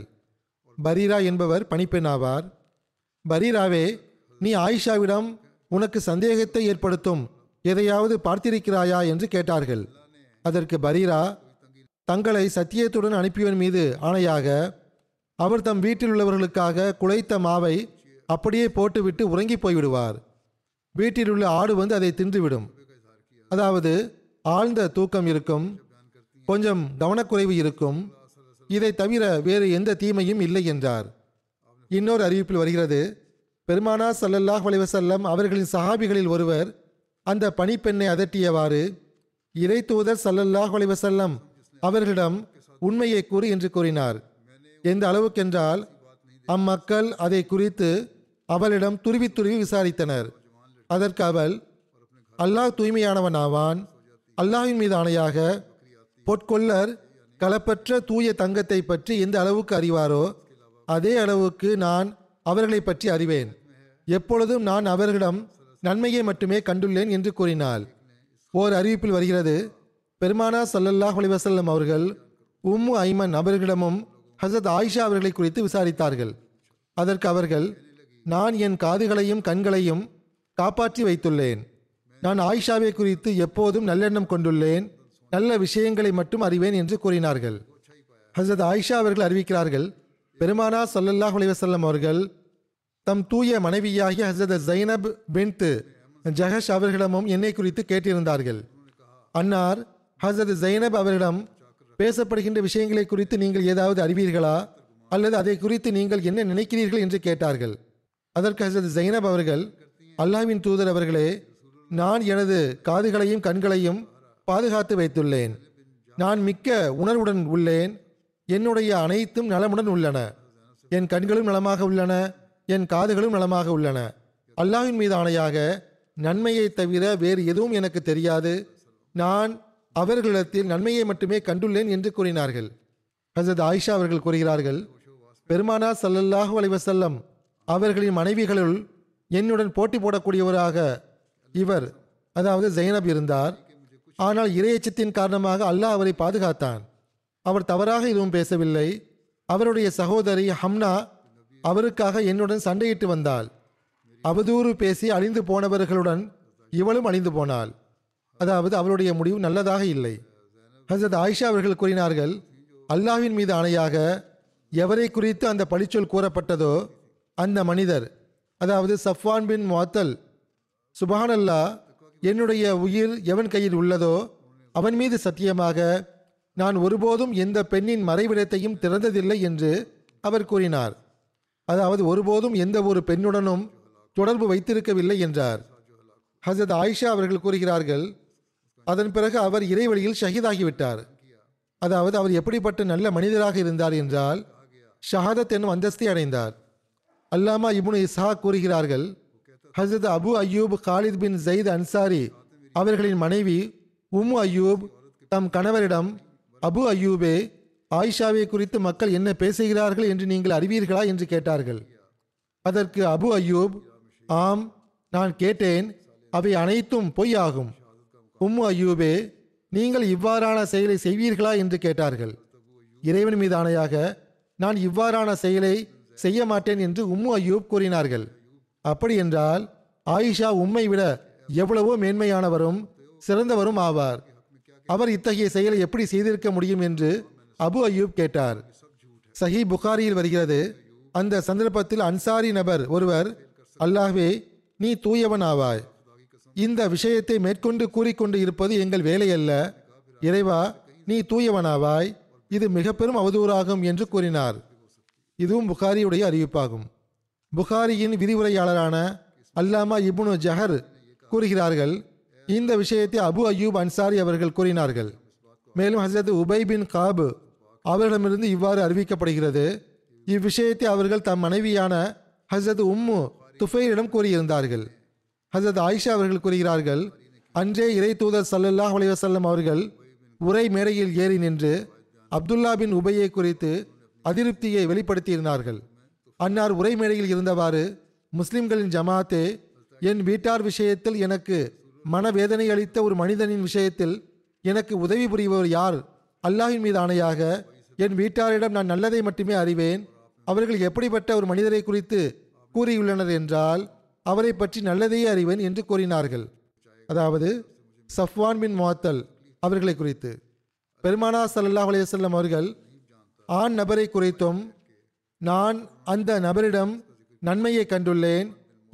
பரீரா என்பவர் பணிப்பெண் ஆவார் பரீராவே நீ ஆயிஷாவிடம் உனக்கு சந்தேகத்தை ஏற்படுத்தும் எதையாவது பார்த்திருக்கிறாயா என்று கேட்டார்கள் அதற்கு பரீரா தங்களை சத்தியத்துடன் அனுப்பியவன் மீது ஆணையாக அவர் தம் வீட்டில் உள்ளவர்களுக்காக குழைத்த மாவை அப்படியே போட்டுவிட்டு உறங்கி போய்விடுவார் வீட்டில் உள்ள ஆடு வந்து அதை தின்றுவிடும் அதாவது ஆழ்ந்த தூக்கம் இருக்கும் கொஞ்சம் கவனக்குறைவு இருக்கும் இதை தவிர வேறு எந்த தீமையும் இல்லை என்றார் இன்னொரு அறிவிப்பில் வருகிறது பெருமானா ஸல்லல்லாஹு அலைஹி வஸல்லம் அவர்களின் சஹாபிகளில் ஒருவர் அந்த பணிப்பெண்ணை அதட்டியவாறு இறை தூதர் ஸல்லல்லாஹு அலைஹி வஸல்லம் அவர்களிடம் உண்மையை கூறு என்று கூறினார் எந்த அளவுக்கென்றால் அம்மக்கள் அதை குறித்து அவளிடம் துருவி துருவி விசாரித்தனர் அதற்கு அவள் அல்லாஹ் தூய்மையானவன் ஆவான் அல்லாஹ்வின் மீது ஆணையாக பொற்கொள்ளர் களப்பற்ற தூய தங்கத்தை பற்றி எந்த அளவுக்கு அறிவாரோ அதே அளவுக்கு நான் அவர்களை பற்றி அறிவேன் எப்பொழுதும் நான் அவர்களிடம் நன்மையை மட்டுமே கண்டுள்ளேன் என்று கூறினாள் ஓர் அறிவிப்பில் வருகிறது பெருமானா ஸல்லல்லாஹு அலைஹி வஸல்லம் அவர்கள் உம்மு ஐமன் அவர்களிடமும் ஹசரத் ஆயிஷா அவர்களை குறித்து விசாரித்தார்கள் அதற்கு அவர்கள் நான் என் காதுகளையும் கண்களையும் காப்பாற்றி வைத்துள்ளேன் நான் ஆயிஷாவை குறித்து எப்போதும் நல்லெண்ணம் கொண்டுள்ளேன் நல்ல விஷயங்களை மட்டும் அறிவேன் என்று கூறினார்கள் ஹசரத் ஆயிஷா அவர்கள் அறிவிக்கிறார்கள் பெருமானா ஸல்லல்லாஹு அலைஹி வஸல்லம் அவர்கள் தம் தூய மனைவியாகிய ஹசரத் ஜைனப் பின்த் ஜஹஷ் அவர்களிடமும் என்னை குறித்து கேட்டிருந்தார்கள் அன்னார் ஹசரத் ஜைனப் அவரிடம் பேசப்படுகின்ற விஷயங்களை குறித்து நீங்கள் ஏதாவது அறிவீர்களா அல்லது அதை குறித்து நீங்கள் என்ன நினைக்கிறீர்கள் என்று கேட்டார்கள் அதற்கு ஹசரத் ஜைனப் அவர்கள் அல்லாஹ்வின் தூதர் அவர்களே நான் எனது காதுகளையும் கண்களையும் பாதுகாத்து வைத்துள்ளேன் நான் மிக்க உணர்வுடன் உள்ளேன் என்னுடைய அனைத்தும் நலமுடன் உள்ளன என் கண்களும் நலமாக உள்ளன என் காதுகளும் நலமாக உள்ளன அல்லாஹ்வின் மீது ஆணையாக நன்மையை தவிர வேறு எதுவும் எனக்கு தெரியாது நான் அவர்களிடத்தில் நன்மையை மட்டுமே கண்டுள்ளேன் என்று கூறினார்கள் ஹசரத் ஆயிஷா அவர்கள் கூறுகிறார்கள் பெருமானா ஸல்லல்லாஹு அலைஹி வஸல்லம் அவர்களின் மனைவிகளுள் என்னுடன் போட்டி போடக்கூடியவராக இவர் அதாவது ஜெயனப் இருந்தார் ஆனால் இரையச்சத்தின் காரணமாக அல்லாஹ் அவரை பாதுகாத்தான் அவர் தவறாக எதுவும் பேசவில்லை அவருடைய சகோதரி ஹம்னா அவருக்காக என்னுடன் சண்டையிட்டு வந்தாள் அவதூறு பேசி அழிந்து போனவர்களுடன் இவளும் அழிந்து போனாள் அதாவது அவளுடைய முடிவு நல்லதாக இல்லை ஹசரத் ஆயிஷா அவர்கள் கூறினார்கள் அல்லாஹ்வின் மீது ஆணையாக எவரை குறித்து அந்த பழிச்சொல் கூறப்பட்டதோ அந்த மனிதர் அதாவது சஃப்வான் பின் முஅத்தல் சுபஹானல்லா என்னுடைய உயிர் எவன் கையில் உள்ளதோ அவன் மீது சத்தியமாக நான் ஒருபோதும் எந்த பெண்ணின் மறைவிடத்தையும் திறந்ததில்லை என்று அவர் கூறினார் அதாவது ஒருபோதும் எந்த ஒரு பெண்ணுடனும் தொடர்பு வைத்திருக்கவில்லை என்றார் ஹசரத் ஆயிஷா அவர்கள் கூறுகிறார்கள் அதன் பிறகு அவர் இறைவழியில் ஷஹீதாகிவிட்டார் அதாவது அவர் எப்படிப்பட்ட நல்ல மனிதராக இருந்தார் என்றால் ஷஹாதத் என்னும் அந்தஸ்தை அடைந்தார் அல்லாமா இப்னு இஸ்ஹா கூறுகிறார்கள் ஹசரத் Abu Ayyub Khalid bin Zaid Ansari அவர்களின் மனைவி உம்மு அய்யூப் தம் கணவரிடம் அபு அய்யூபே ஆயிஷாவை குறித்து மக்கள் என்ன பேசுகிறார்கள் என்று நீங்கள் அறிவீர்களா என்று கேட்டார்கள் அதற்கு அபு அய்யூப் ஆம் நான் கேட்டேன் அவை அனைத்தும் பொய் ஆகும் உம்மு அய்யூபே நீங்கள் இவ்வாறான செயலை செய்வீர்களா என்று கேட்டார்கள் இறைவன் மீது ஆணையாக நான் இவ்வாறான செயலை செய்ய மாட்டேன் என்று உம்மு அய்யூப் கூறினார்கள் அப்படி என்றால் ஆயிஷா உம்மை விட எவ்வளவோ மேன்மையானவரும் சிறந்தவரும் ஆவார் அவர் இத்தகைய செயலை எப்படி செய்திருக்க முடியும் என்று அபு அய்யூப் கேட்டார் சஹி புகாரியில் வருகிறது அந்த சந்தர்ப்பத்தில் அன்சாரி நபர் ஒருவர் அல்லாஹ்வே நீ தூயவன் ஆவாய் இந்த விஷயத்தை மேற்கொண்டு கூறிக்கொண்டு இருப்பது எங்கள் வேலையல்ல இறைவா நீ தூயவனாவாய் இது மிக பெரும் அவதூறாகும் என்று கூறினார் இதுவும் புகாரியுடைய அறிவிப்பாகும் புகாரியின் விரிவுரையாளரான அல்லாமா இப்னு ஜஹர் கூறுகிறார்கள் இந்த விஷயத்தை அபு அய்யூப் அன்சாரி அவர்கள் கூறினார்கள் மேலும் ஹசரத் உபை பின் காப் அவர்களிடமிருந்து இவ்வாறு அறிவிக்கப்படுகிறது இவ்விஷயத்தை அவர்கள் தம் மனைவியான ஹசரத் உம்மு துஃபைலிடம் கூறியிருந்தார்கள் ஹசரத் ஆயிஷா அவர்கள் கூறுகிறார்கள் அன்றே இறை தூதர் சல்லல்லாஹ் அலைஹி வஸல்லம் அவர்கள் உரை மேடையில் ஏறி நின்று அப்துல்லா பின் உபையை குறித்து அதிருப்தியை வெளிப்படுத்தியிருந்தார்கள் அன்னார் உரை மேடையில் இருந்தவாறு முஸ்லிம்களின் ஜமாத்தே என் வீட்டார் விஷயத்தில் எனக்கு மனவேதனை அளித்த ஒரு மனிதனின் விஷயத்தில் எனக்கு உதவி புரிபவர் யார் அல்லாஹின் மீது ஆணையாக என் வீட்டாரிடம் நான் நல்லதை மட்டுமே அறிவேன் அவர்கள் எப்படிப்பட்ட ஒரு மனிதரை குறித்து கூறியுள்ளனர் என்றால் அவரை பற்றி நல்லதையே அறிவேன் என்று கூறினார்கள் அதாவது சஃப்வான் பின் முஅத்தல் அவர்களை குறித்து பெருமானா ஸல்லல்லாஹு அலைஹி வஸல்லம் அவர்கள் ஆண் நபரை குறித்தும் நான் அந்த நபரிடம் நன்மையை கண்டுள்ளேன்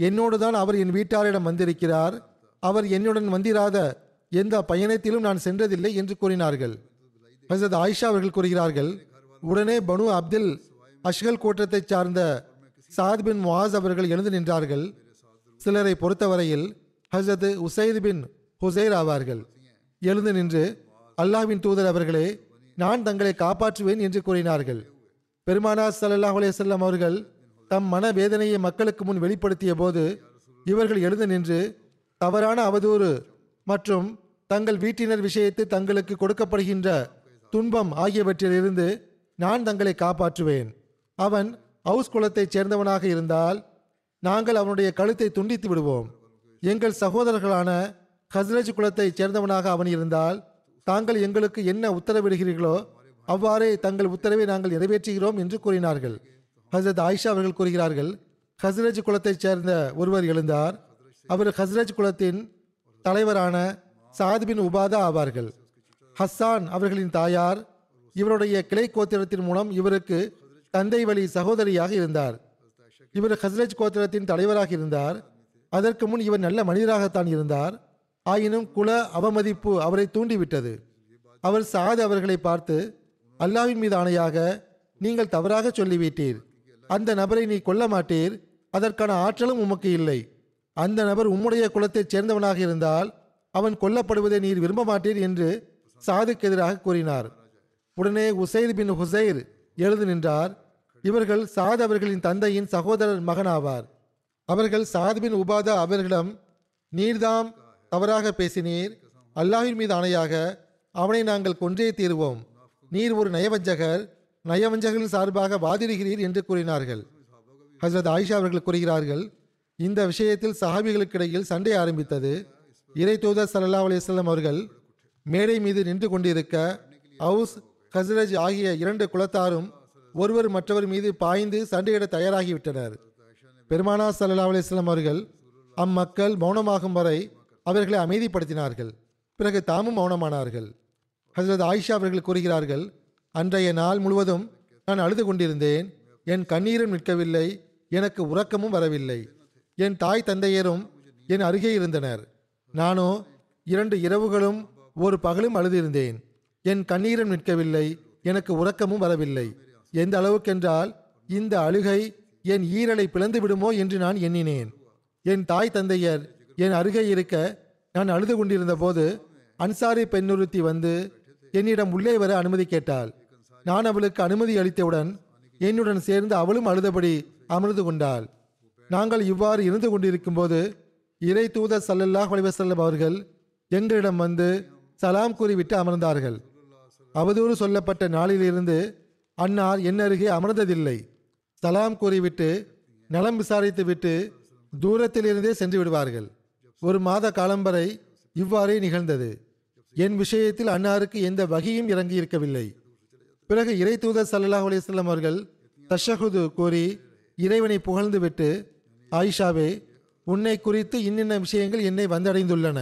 என்னோடு தான் அவர் என் வீட்டாரிடம் வந்திருக்கிறார் அவர் என்னுடன் வந்திராத எந்த பயணத்திலும் நான் சென்றதில்லை என்று கூறினார்கள் ஹசரத் ஆயிஷா அவர்கள் கூறுகிறார்கள் உடனே பனு அப்துல் அஷ்கல் கூட்டத்தைச் சார்ந்த சாத் பின் முவாஸ் அவர்கள் எழுந்து நின்றார்கள் சிலரை பொறுத்தவரையில் ஹசரத் உசைத் பின் ஹுசைர் ஆவார்கள் எழுந்து நின்று அல்லாஹ்வின் தூதர் அவர்களே நான் தங்களை காப்பாற்றுவேன் என்று கூறினார்கள் பெருமானா ஸல்லல்லாஹு அலைஹி வஸல்லம் அவர்கள் தம் மன வேதனையை மக்களுக்கு முன் வெளிப்படுத்திய போது இவர்கள் எழுந்து நின்று தவறான அவதூறு மற்றும் தங்கள் வீட்டினர் விஷயத்தில் தங்களுக்கு கொடுக்கப்படுகின்ற துன்பம் ஆகியவற்றிலிருந்து நான் தங்களை காப்பாற்றுவேன் அவன் ஹவுஸ் குலத்தைச் சேர்ந்தவனாக இருந்தால் நாங்கள் அவனுடைய கழுத்தை துண்டித்து விடுவோம் எங்கள் சகோதரர்களான ஹஸ்ரஜ் குலத்தைச் சேர்ந்தவனாக அவன் இருந்தால் தாங்கள் எங்களுக்கு என்ன உத்தரவிடுகிறீர்களோ அவ்வாறே தங்கள் உத்தரவை நாங்கள் நிறைவேற்றுகிறோம் என்று கூறினார்கள் ஹசரத் ஆயிஷா அவர்கள் கூறுகிறார்கள் ஹஸ்ரஜ் குலத்தைச் சேர்ந்த ஒருவர் எழுந்தார் அவர் ஹஸ்ரஜ் குலத்தின் தலைவரான சாத் பின் உபாதா ஆவார்கள் ஹஸ்ஸான் அவர்களின் தாயார் இவருடைய கிளை கோத்திரத்தின் மூலம் இவருக்கு தந்தை வழி சகோதரியாக இருந்தார் இவர் ஹஸ்ரஜ் கோத்திரத்தின் தலைவராக இருந்தார் அதற்கு முன் இவர் நல்ல மனிதராகத்தான் இருந்தார் ஆயினும் குல அவமதிப்பு அவரை தூண்டிவிட்டது அவர் சாத் அவர்களை பார்த்து அல்லாஹ்வின் மீது ஆணையாக நீங்கள் தவறாக சொல்லிவிட்டீர் அந்த நபரை நீ கொல்ல மாட்டீர் அதற்கான ஆற்றலும் உமக்கு இல்லை அந்த நபர் உம்முடைய குலத்தைச் சேர்ந்தவனாக இருந்தால் அவன் கொல்லப்படுவதை நீர் விரும்ப மாட்டீர் என்று சாதுக்கு எதிராக கூறினார் உடனே உசைர் பின் ஹுசைர் எழுந்து நின்றார் இவர்கள் சாத் அவர்களின் தந்தையின் சகோதரர் மகனாவார் அவர்கள் சாத் பின் உபாதா அவர்களிடம் நீர்தாம் தவறாக பேசினீர் அல்லாஹ்வின் மீது ஆணையாக அவனை நாங்கள் கொன்றே தீருவோம் நீர் ஒரு நயவஞ்சகர் நயவஞ்சகரின் சார்பாக வாதிடுகிறீர் என்று கூறினார்கள் ஹசரத் ஆயிஷா அவர்கள் கூறுகிறார்கள் இந்த விஷயத்தில் சஹாபிகளுக்கிடையில் சண்டை ஆரம்பித்தது இறை தூதர் சல்லா அலிஸ்லாம் அவர்கள் மேடை மீது நின்று கொண்டிருக்க அவுஸ் ஹஸ்ரஜ் ஆகிய இரண்டு குலத்தாரும் ஒருவர் மற்றவர் மீது பாய்ந்து சண்டையிட தயாராகிவிட்டனர் பெருமானா சல்லா அலிஸ்லாம் அவர்கள் அம்மக்கள் மௌனமாகும் வரை அவர்களை அமைதிப்படுத்தினார்கள் பிறகு தாமும் மௌனமானார்கள் ஹசரத் ஆயிஷா அவர்கள் கூறுகிறார்கள் அன்றைய நாள் முழுவதும் நான் அழுது கொண்டிருந்தேன் என் கண்ணீரும் நிற்கவில்லை எனக்கு உறக்கமும் வரவில்லை என் தாய் தந்தையரும் என் அருகே இருந்தனர் நானோ இரண்டு இரவுகளும் ஒரு பகலும் அழுதிருந்தேன் என் கண்ணீரும் நிற்கவில்லை எனக்கு உறக்கமும் வரவில்லை எந்த அளவுக்கென்றால் இந்த அழுகை என் ஈரலை பிளந்து விடுமோ என்று நான் எண்ணினேன் என் தாய் தந்தையர் என் அருகே இருக்க நான் அழுது கொண்டிருந்த போது அன்சாரி பெண்ணுறுத்தி வந்து என்னிடம் உள்ளே வர அனுமதி கேட்டாள் நான் அவளுக்கு அனுமதி அளித்தவுடன் என்னுடன் சேர்ந்து அவளும் அழுதபடி அமர்ந்து கொண்டாள் நாங்கள் இவ்வாறு இருந்து கொண்டிருக்கும் போது இறை தூதர் சல்லல்லாஹ் அலைவசல்லம் அவர்கள் எங்களிடம் வந்து சலாம் கூறிவிட்டு அமர்ந்தார்கள் அவதூறு சொல்லப்பட்ட நாளிலிருந்து அன்னார் என் அருகே அமர்ந்ததில்லை சலாம் கூறிவிட்டு நலம் விசாரித்துவிட்டு தூரத்திலிருந்தே சென்று விடுவார்கள் ஒரு மாத காலம் வரை இவ்வாறே நிகழ்ந்தது என் விஷயத்தில் அன்னாருக்கு எந்த வகையும் இறங்கி இருக்கவில்லை பிறகு இறை தூதர் சல்லாஹ் அலிஸ்லாம் அவர்கள் தஷஹுது கூறி இறைவனை புகழ்ந்துவிட்டு ஆயிஷாவே உன்னை குறித்து இன்னின்ன விஷயங்கள் என்னை வந்தடைந்துள்ளன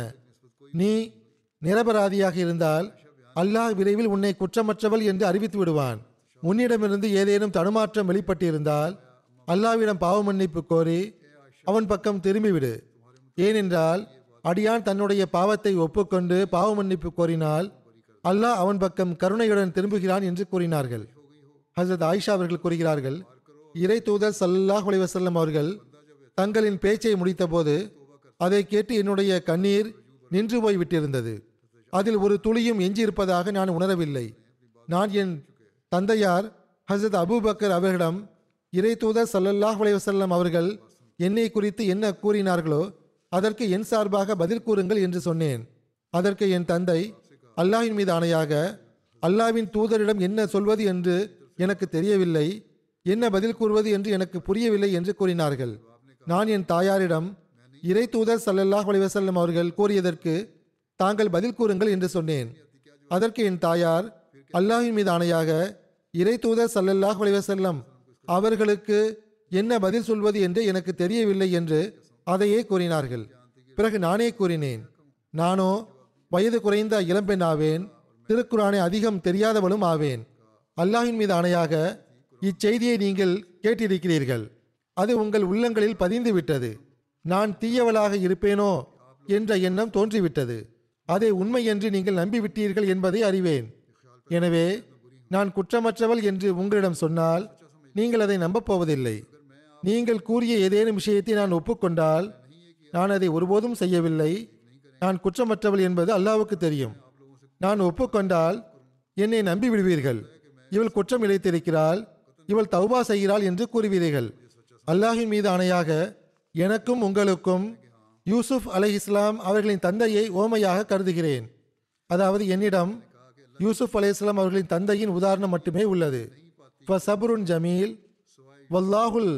நீ நிரபராதியாக இருந்தால் அல்லாஹ் விரைவில் உன்னை குற்றமற்றவள் என்று அறிவித்து விடுவான் உன்னிடமிருந்து ஏதேனும் தடுமாற்றம் வெளிப்பட்டிருந்தால் அல்லாவிடம் பாவ மன்னிப்பு கோரி அவன் பக்கம் திரும்பிவிடு ஏனென்றால் அடியான் தன்னுடைய பாவத்தை ஒப்புக்கொண்டு பாவ மன்னிப்பு கோரினால் அல்லாஹ் அவன் பக்கம் கருணையுடன் திரும்புகிறான் என்று கூறினார்கள் ஹசரத் ஆயிஷா அவர்கள் கூறுகிறார்கள் இறை தூதர் சல்லாஹ் அலைவசல்லம் அவர்கள் தங்களின் பேச்சை முடித்தபோது அதை கேட்டு என்னுடைய கண்ணீர் நின்று போய் விட்டிருந்தது அதில் ஒரு துளியும் எஞ்சியிருப்பதாக நான் உணரவில்லை நான் என் தந்தையார் ஹசரத் அபூபக்கர் அவர்களிடம் இறை தூதர் சல்லல்லாஹ் அலைவசல்லம் அவர்கள் என்னை குறித்து என்ன கூறினார்களோ அதற்கு என் சார்பாக பதில் கூறுங்கள் என்று சொன்னேன் அதற்கு என் தந்தை அல்லாஹ்வின் மீது ஆணையாக அல்லாஹ்வின் தூதரிடம் என்ன சொல்வது என்று எனக்கு தெரியவில்லை என்ன பதில் கூறுவது என்று எனக்கு புரியவில்லை என்று கூறினார்கள் நான் என் தாயாரிடம் இறை தூதர் சல்லல்லாஹ் அலைவசல்லம் அவர்கள் கூறியதற்கு தாங்கள் பதில் கூறுங்கள் என்று சொன்னேன் அதற்கு என் தாயார் அல்லாஹ்வின் மீது ஆணையாக இறை தூதர் சல்லல்லாஹ் அலைவசல்லம் அவர்களுக்கு என்ன பதில் சொல்வது என்று எனக்கு தெரியவில்லை என்று அதையே கூறினார்கள் பிறகு நானே கூறினேன் நானோ வயது குறைந்த இளம்பெண் ஆவேன் திருக்குறானை அதிகம் தெரியாதவளும் ஆவேன் அல்லாஹின் மீது ஆணையாக இச்செய்தியை நீங்கள் கேட்டிருக்கிறீர்கள் அது உங்கள் உள்ளங்களில் பதிந்து விட்டது நான் தீயவளாக இருப்பேனோ என்ற எண்ணம் தோன்றிவிட்டது அதை உண்மை என்று நீங்கள் நம்பிவிட்டீர்கள் என்பதை அறிவேன் எனவே நான் குற்றமற்றவள் என்று உங்களிடம் சொன்னால் நீங்கள் அதை நம்பப் போவதில்லை நீங்கள் கூறிய ஏதேனும் விஷயத்தை நான் ஒப்புக்கொண்டால் நான் அதை ஒருபோதும் செய்யவில்லை நான் குற்றமற்றவள் என்பது அல்லாவுக்கு தெரியும் நான் ஒப்புக்கொண்டால் என்னை நம்பி விடுவீர்கள் இவள் குற்றம் இழைத்திருக்கிறாள் இவள் தௌபா செய்கிறாள் என்று கூறுவீர்கள் அல்லாஹின் மீது ஆணையாக எனக்கும் உங்களுக்கும் யூசுப் அலை இஸ்லாம் அவர்களின் தந்தையை ஓமையாக கருதுகிறேன் அதாவது என்னிடம் யூசுப் அலை இஸ்லாம் அவர்களின் தந்தையின் உதாரணம் மட்டுமே உள்ளது சபுருன் ஜமீல் வல்லாஹுல்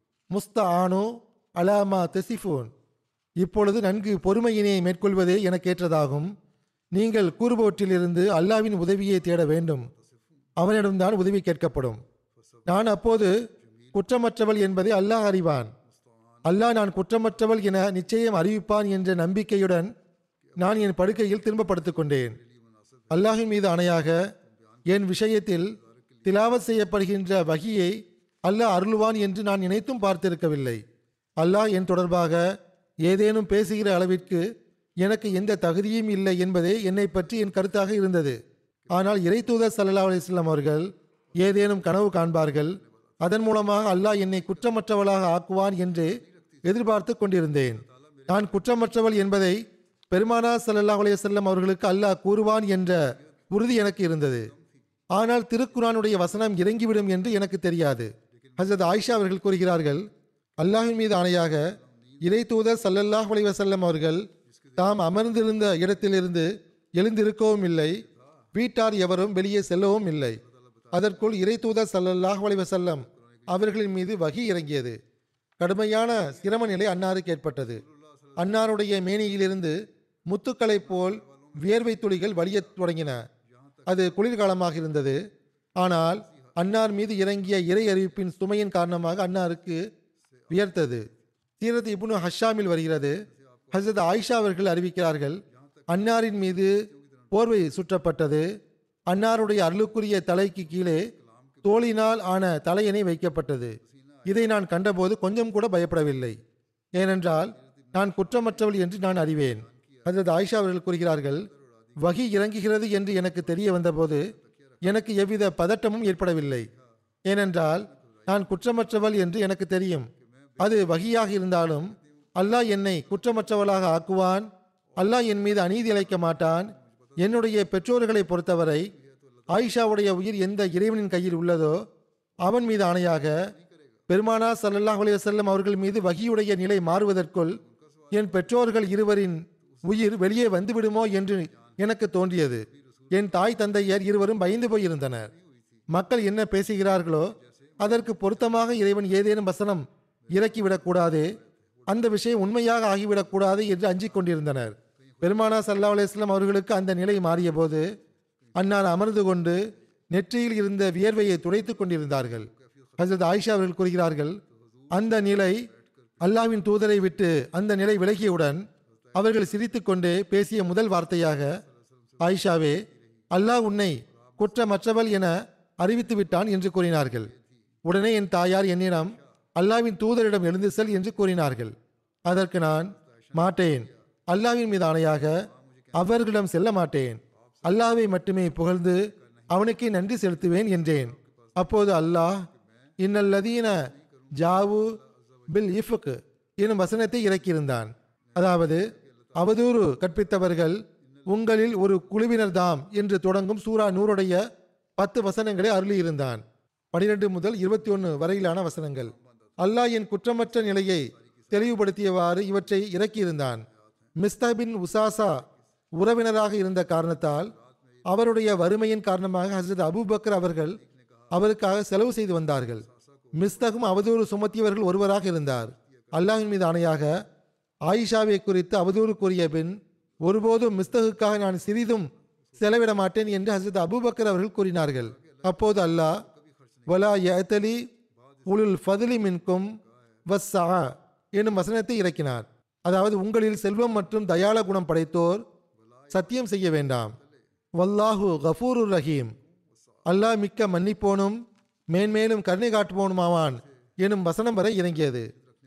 முஸ்தானு அலாமா தெசிஃபூன் இப்பொழுது நன்கு பொறுமையினை மேற்கொள்வதே எனக்கேற்றதாகும் நீங்கள் கூறுபவற்றிலிருந்து அல்லாவின் உதவியை தேட வேண்டும் அவனிடம்தான் உதவி கேட்கப்படும் நான் அப்போது குற்றமற்றவள் என்பதை அல்லாஹ் அறிவான் அல்லாஹ் நான் குற்றமற்றவள் என நிச்சயம் அறிவிப்பான் என்ற நம்பிக்கையுடன் நான் என் படுக்கையில் திரும்ப படுத்துக் கொண்டேன் அல்லாஹின் மீது ஆணையாக என் விஷயத்தில் திலாவத் செய்யப்படுகின்ற வகியை அல்லாஹ் அருள்வான் என்று நான் நினைத்தும் பார்த்திருக்கவில்லை அல்லாஹ் என் தொடர்பாக ஏதேனும் பேசுகிற அளவிற்கு எனக்கு எந்த தகுதியும் இல்லை என்பதே என்னை பற்றி என் கருத்தாக இருந்தது ஆனால் இறைத்தூதர் சல்லா அலிஸ்லாம் அவர்கள் ஏதேனும் கனவு காண்பார்கள் அதன் மூலமாக அல்லாஹ் என்னை குற்றமற்றவளாக ஆக்குவான் என்று எதிர்பார்த்து கொண்டிருந்தேன் நான் குற்றமற்றவள் என்பதை பெருமானா சல்லல்லாஹ் அலையம் அவர்களுக்கு அல்லாஹ் கூறுவான் என்ற உறுதி எனக்கு இருந்தது ஆனால் திருக்குரானுடைய வசனம் இறங்கிவிடும் என்று எனக்கு தெரியாது ஹசரத் ஆயிஷா அவர்கள் கூறுகிறார்கள் அல்லாஹின் மீது ஆணையாக இறை தூதர் சல்லல்லாஹ் அலைஹி வஸல்லம் அவர்கள் தாம் அமர்ந்திருந்த இடத்திலிருந்து எழுந்திருக்கவும் இல்லை வீட்டார் எவரும் வெளியே செல்லவும் இல்லை அதற்குள் இறை தூதர் சல்லல்லாஹ் அலைஹி வஸல்லம் அவர்களின் மீது வகி இறங்கியது கடுமையான சிரம நிலை அன்னாருக்கு ஏற்பட்டது அன்னாருடைய மேனியிலிருந்து முத்துக்களைப் போல் வியர்வை துளிகள் வலியத் தொடங்கின அது குளிர்காலமாக இருந்தது ஆனால் அன்னார் மீது இறங்கிய இறை அறிவிப்பின் சுமையின் காரணமாக அன்னாருக்கு வியர்த்தது சீரத் இப்னு ஹஷாமில் வருகிறது ஹசரத் ஆயிஷா அவர்கள் அறிவிக்கிறார்கள் அன்னாரின் மீது போர்வை சுற்றப்பட்டது அன்னாருடைய அருளுக்குரிய தலைக்கு கீழே தோளினால் ஆன தலையணை வைக்கப்பட்டது இதை நான் கண்டபோது கொஞ்சம் கூட பயப்படவில்லை ஏனென்றால் நான் குற்றமற்றவள் என்று நான் அறிவேன் ஹசரத் ஆயிஷா அவர்கள் கூறுகிறார்கள் வகி இறங்குகிறது என்று எனக்கு தெரிய வந்தபோது எனக்கு எவ்வித பதட்டமும் ஏற்படவில்லை ஏனென்றால் நான் குற்றமற்றவள் என்று எனக்கு தெரியும் அது வகியாக இருந்தாலும் அல்லாஹ் என்னை குற்றமற்றவளாக ஆக்குவான் அல்லாஹ் என் மீது அநீதி இழைக்க மாட்டான் என்னுடைய பெற்றோர்களை பொறுத்தவரை ஆயிஷாவுடைய உயிர் எந்த இறைவனின் கையில் உள்ளதோ அவன் மீது ஆணையாக பெருமானா சல்லல்லாஹ் அலைஹி வஸல்லம் அவர்கள் மீது வகியுடைய நிலை மாறுவதற்குள் என் பெற்றோர்கள் இருவரின் உயிர் வெளியே வந்துவிடுமோ என்று எனக்கு தோன்றியது என் தாய் தந்தையர் இருவரும் பயந்து போயிருந்தனர் மக்கள் என்ன பேசுகிறார்களோ அதற்கு பொருத்தமாக இறைவன் ஏதேனும் வசனம் இறக்கிவிடக்கூடாது அந்த விஷயம் உண்மையாக ஆகிவிடக்கூடாது என்று அஞ்சிக் கொண்டிருந்தனர் பெருமானா சல்லா அலுவலாம் அவர்களுக்கு அந்த நிலை மாறிய போது அன்னார் அமர்ந்து கொண்டு நெற்றியில் இருந்த வியர்வையை துடைத்துக் கொண்டிருந்தார்கள் ஹசரத் ஆயிஷா அவர்கள் கூறுகிறார்கள் அந்த நிலை அல்லாவின் தூதரை விட்டு அந்த நிலை விலகியவுடன் அவர்கள் சிரித்துக்கொண்டே பேசிய முதல் வார்த்தையாக ஆயிஷாவே அல்லாஹ் உன்னை குற்றமற்றவள் என அறிவித்து விட்டான் என்று கூறினார்கள் உடனே என் தாயார் என்னிடம் அல்லாவின் தூதரிடம் எழுந்து செல் என்று கூறினார்கள் அதற்கு நான் மாட்டேன் அல்லாவின் மீது ஆணையாக அவர்களிடம் செல்ல மாட்டேன் அல்லாவை மட்டுமே புகழ்ந்து அவனுக்கே நன்றி செலுத்துவேன் என்றேன் அப்போது அல்லாஹ் இன்னல்லதீன ஜாவு பில் இஃபுக் எனும் வசனத்தை இறக்கியிருந்தான் அதாவது அவதூறு கற்பித்தவர்கள் உங்களில் ஒரு குழுவினர் தாம் என்று தொடங்கும் சூரா நூறுடைய பத்து வசனங்களை அருளியிருந்தான் பனிரெண்டு முதல் இருபத்தி ஒன்று வரையிலான வசனங்கள் அல்லாஹ் என் குற்றமற்ற நிலையை தெளிவுபடுத்தியவாறு இவற்றை இறக்கியிருந்தான் மிஸ்தாபின் உசாசா உறவினராக இருந்த காரணத்தால் அவருடைய வறுமையின் காரணமாக ஹசரத் அபூபக்கர் அவர்கள் அவருக்காக செலவு செய்து வந்தார்கள் மிஸ்தகும் அவதூறு சுமத்தியவர்கள் ஒருவராக இருந்தார் அல்லாஹின் மீது ஆணையாக ஆயிஷாவை குறித்து அவதூறு கூறிய பின் ஒருபோதும் மிஸ்தகுக்காக நான் சிறிதும் செலவிட மாட்டேன் என்று ஹசரத் அபூபக்கர் அவர்கள் கூறினார்கள் அப்போது அல்லாஹ் வலா யத்தலி உலுல் ஃபதுலி மின்கும் வஸ்ஸா எனும் வசனத்தை இறக்கினார் அதாவது உங்களில் செல்வம் மற்றும் தயாள குணம் படைத்தோர் சத்தியம் செய்ய வேண்டாம் வல்லாஹு கஃபூருர் ரஹீம் அல்லாஹ் மிக்க மன்னிப்போனும் மேன்மேலும் கருணை காட்டுவோனுமாவான் எனும் வசனம் வரை இறங்கியது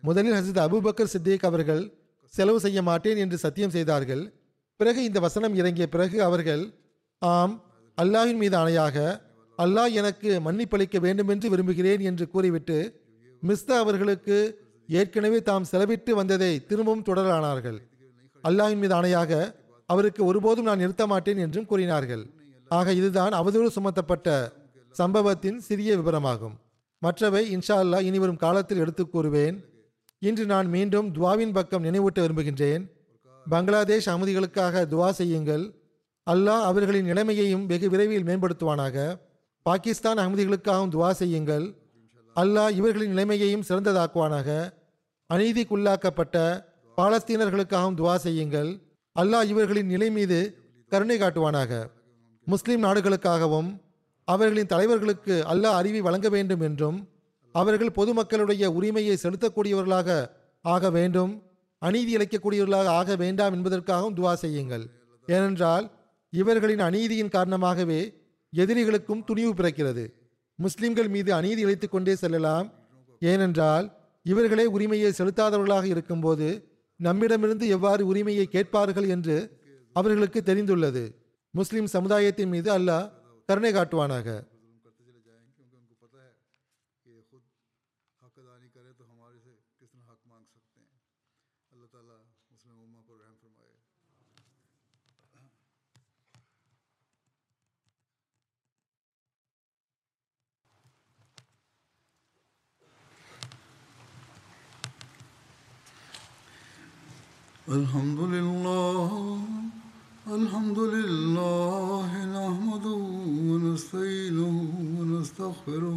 முதலில் ஹசரத் அபூபக்கர் சித்திக் அவர்கள் செலவு செய்ய மாட்டேன் என்று சத்தியம் செய்தார்கள் பிறகு இந்த வசனம் இறங்கிய பிறகு அவர்கள் ஆம் அல்லாஹ்வின் மீது ஆணையாக அல்லாஹ் எனக்கு மன்னிப்பளிக்க வேண்டுமென்று விரும்புகிறேன் என்று கூறிவிட்டு மிஸ்தா அவர்களுக்கு ஏற்கனவே தாம் செலவிட்டு வந்ததை திரும்பவும் தொடரானார்கள் அல்லாஹ்வின் மீது ஆணையாக அவருக்கு ஒருபோதும் நான் நிறுத்த மாட்டேன் என்றும் கூறினார்கள் ஆக இதுதான் அவதூறு சுமத்தப்பட்ட சம்பவத்தின் சிறிய விவரமாகும் மற்றவை இன்ஷா அல்லாஹ் இனி வரும் காலத்தில் எடுத்துக் கூறுவேன் இன்று நான் மீண்டும் துவாவின் பக்கம் நினைவூட்ட விரும்புகின்றேன் பங்களாதேஷ் அகமதிகளுக்காக துவா செய்யுங்கள் அல்லாஹ் அவர்களின் நிலைமையையும் வெகு விரைவில் மேம்படுத்துவானாக பாகிஸ்தான் அகமதிகளுக்காகவும் துவா செய்யுங்கள் அல்லாஹ் இவர்களின் நிலைமையையும் சிறந்ததாக்குவானாக அநீதிக்குள்ளாக்கப்பட்ட பாலஸ்தீனர்களுக்காகவும் துவா செய்யுங்கள் அல்லாஹ் இவர்களின் நிலை மீது கருணை காட்டுவானாக முஸ்லிம் நாடுகளுக்காகவும் அவர்களின் தலைவர்களுக்கு அல்லாஹ் அறிவை வழங்க வேண்டும் என்றும் அவர்கள் பொதுமக்களுடைய உரிமையை செலுத்தக்கூடியவர்களாக ஆக வேண்டும் அநீதி இழைக்கக்கூடியவர்களாக ஆக வேண்டாம் என்பதற்காகவும் துவா செய்யுங்கள் ஏனென்றால் இவர்களின் அநீதியின் காரணமாகவே எதிரிகளுக்கும் துணிவு பிறக்கிறது முஸ்லிம்கள் மீது அநீதி இழைத்துக் கொண்டே செல்லலாம் ஏனென்றால் இவர்களே உரிமையை செலுத்தாதவர்களாக இருக்கும்போது நம்மிடமிருந்து எவ்வாறு உரிமையை கேட்பார்கள் என்று அவர்களுக்கு தெரிந்துள்ளது முஸ்லிம் சமுதாயத்தின் மீது அல்லாஹ் கருணை காட்டுவானாக हक अदा नहीं करे तो हमारे से किस तरह हक मांग सकते हैं अल्लाह ताला मुस्लिम उम्मा पर रहम फरमाए الحمد لله الحمد لله نحمده ونستعينه ونستغفره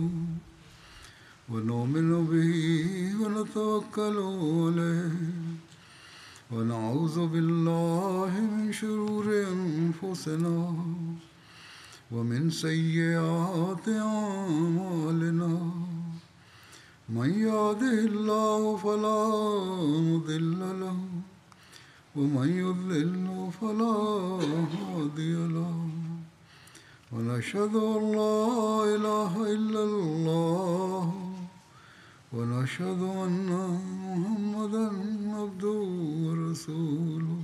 ونؤمن به ونتوكل عليه ونعوذ بالله من شرور أنفسنا ومن سيئات أعمالنا من يهده الله فلا مضل له ومن يضلل فلا هادي له ونشهد أن لا إله إلا الله ونشهد أن محمدا عبده ورسوله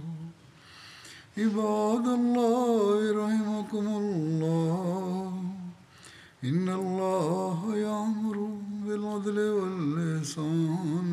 عباد الله رحمكم الله إن الله يأمر بالعدل والإحسان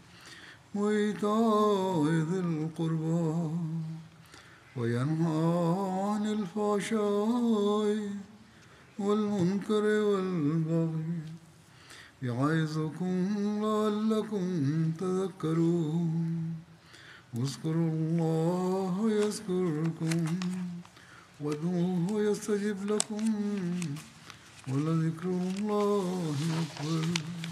وإيتاء ذي القربى وينهى عن الفحشاء والمنكر والبغي يعظكم لعلكم تذكرون اذكروا الله يذكركم وادعوه يستجب لكم ولذكر الله أكبر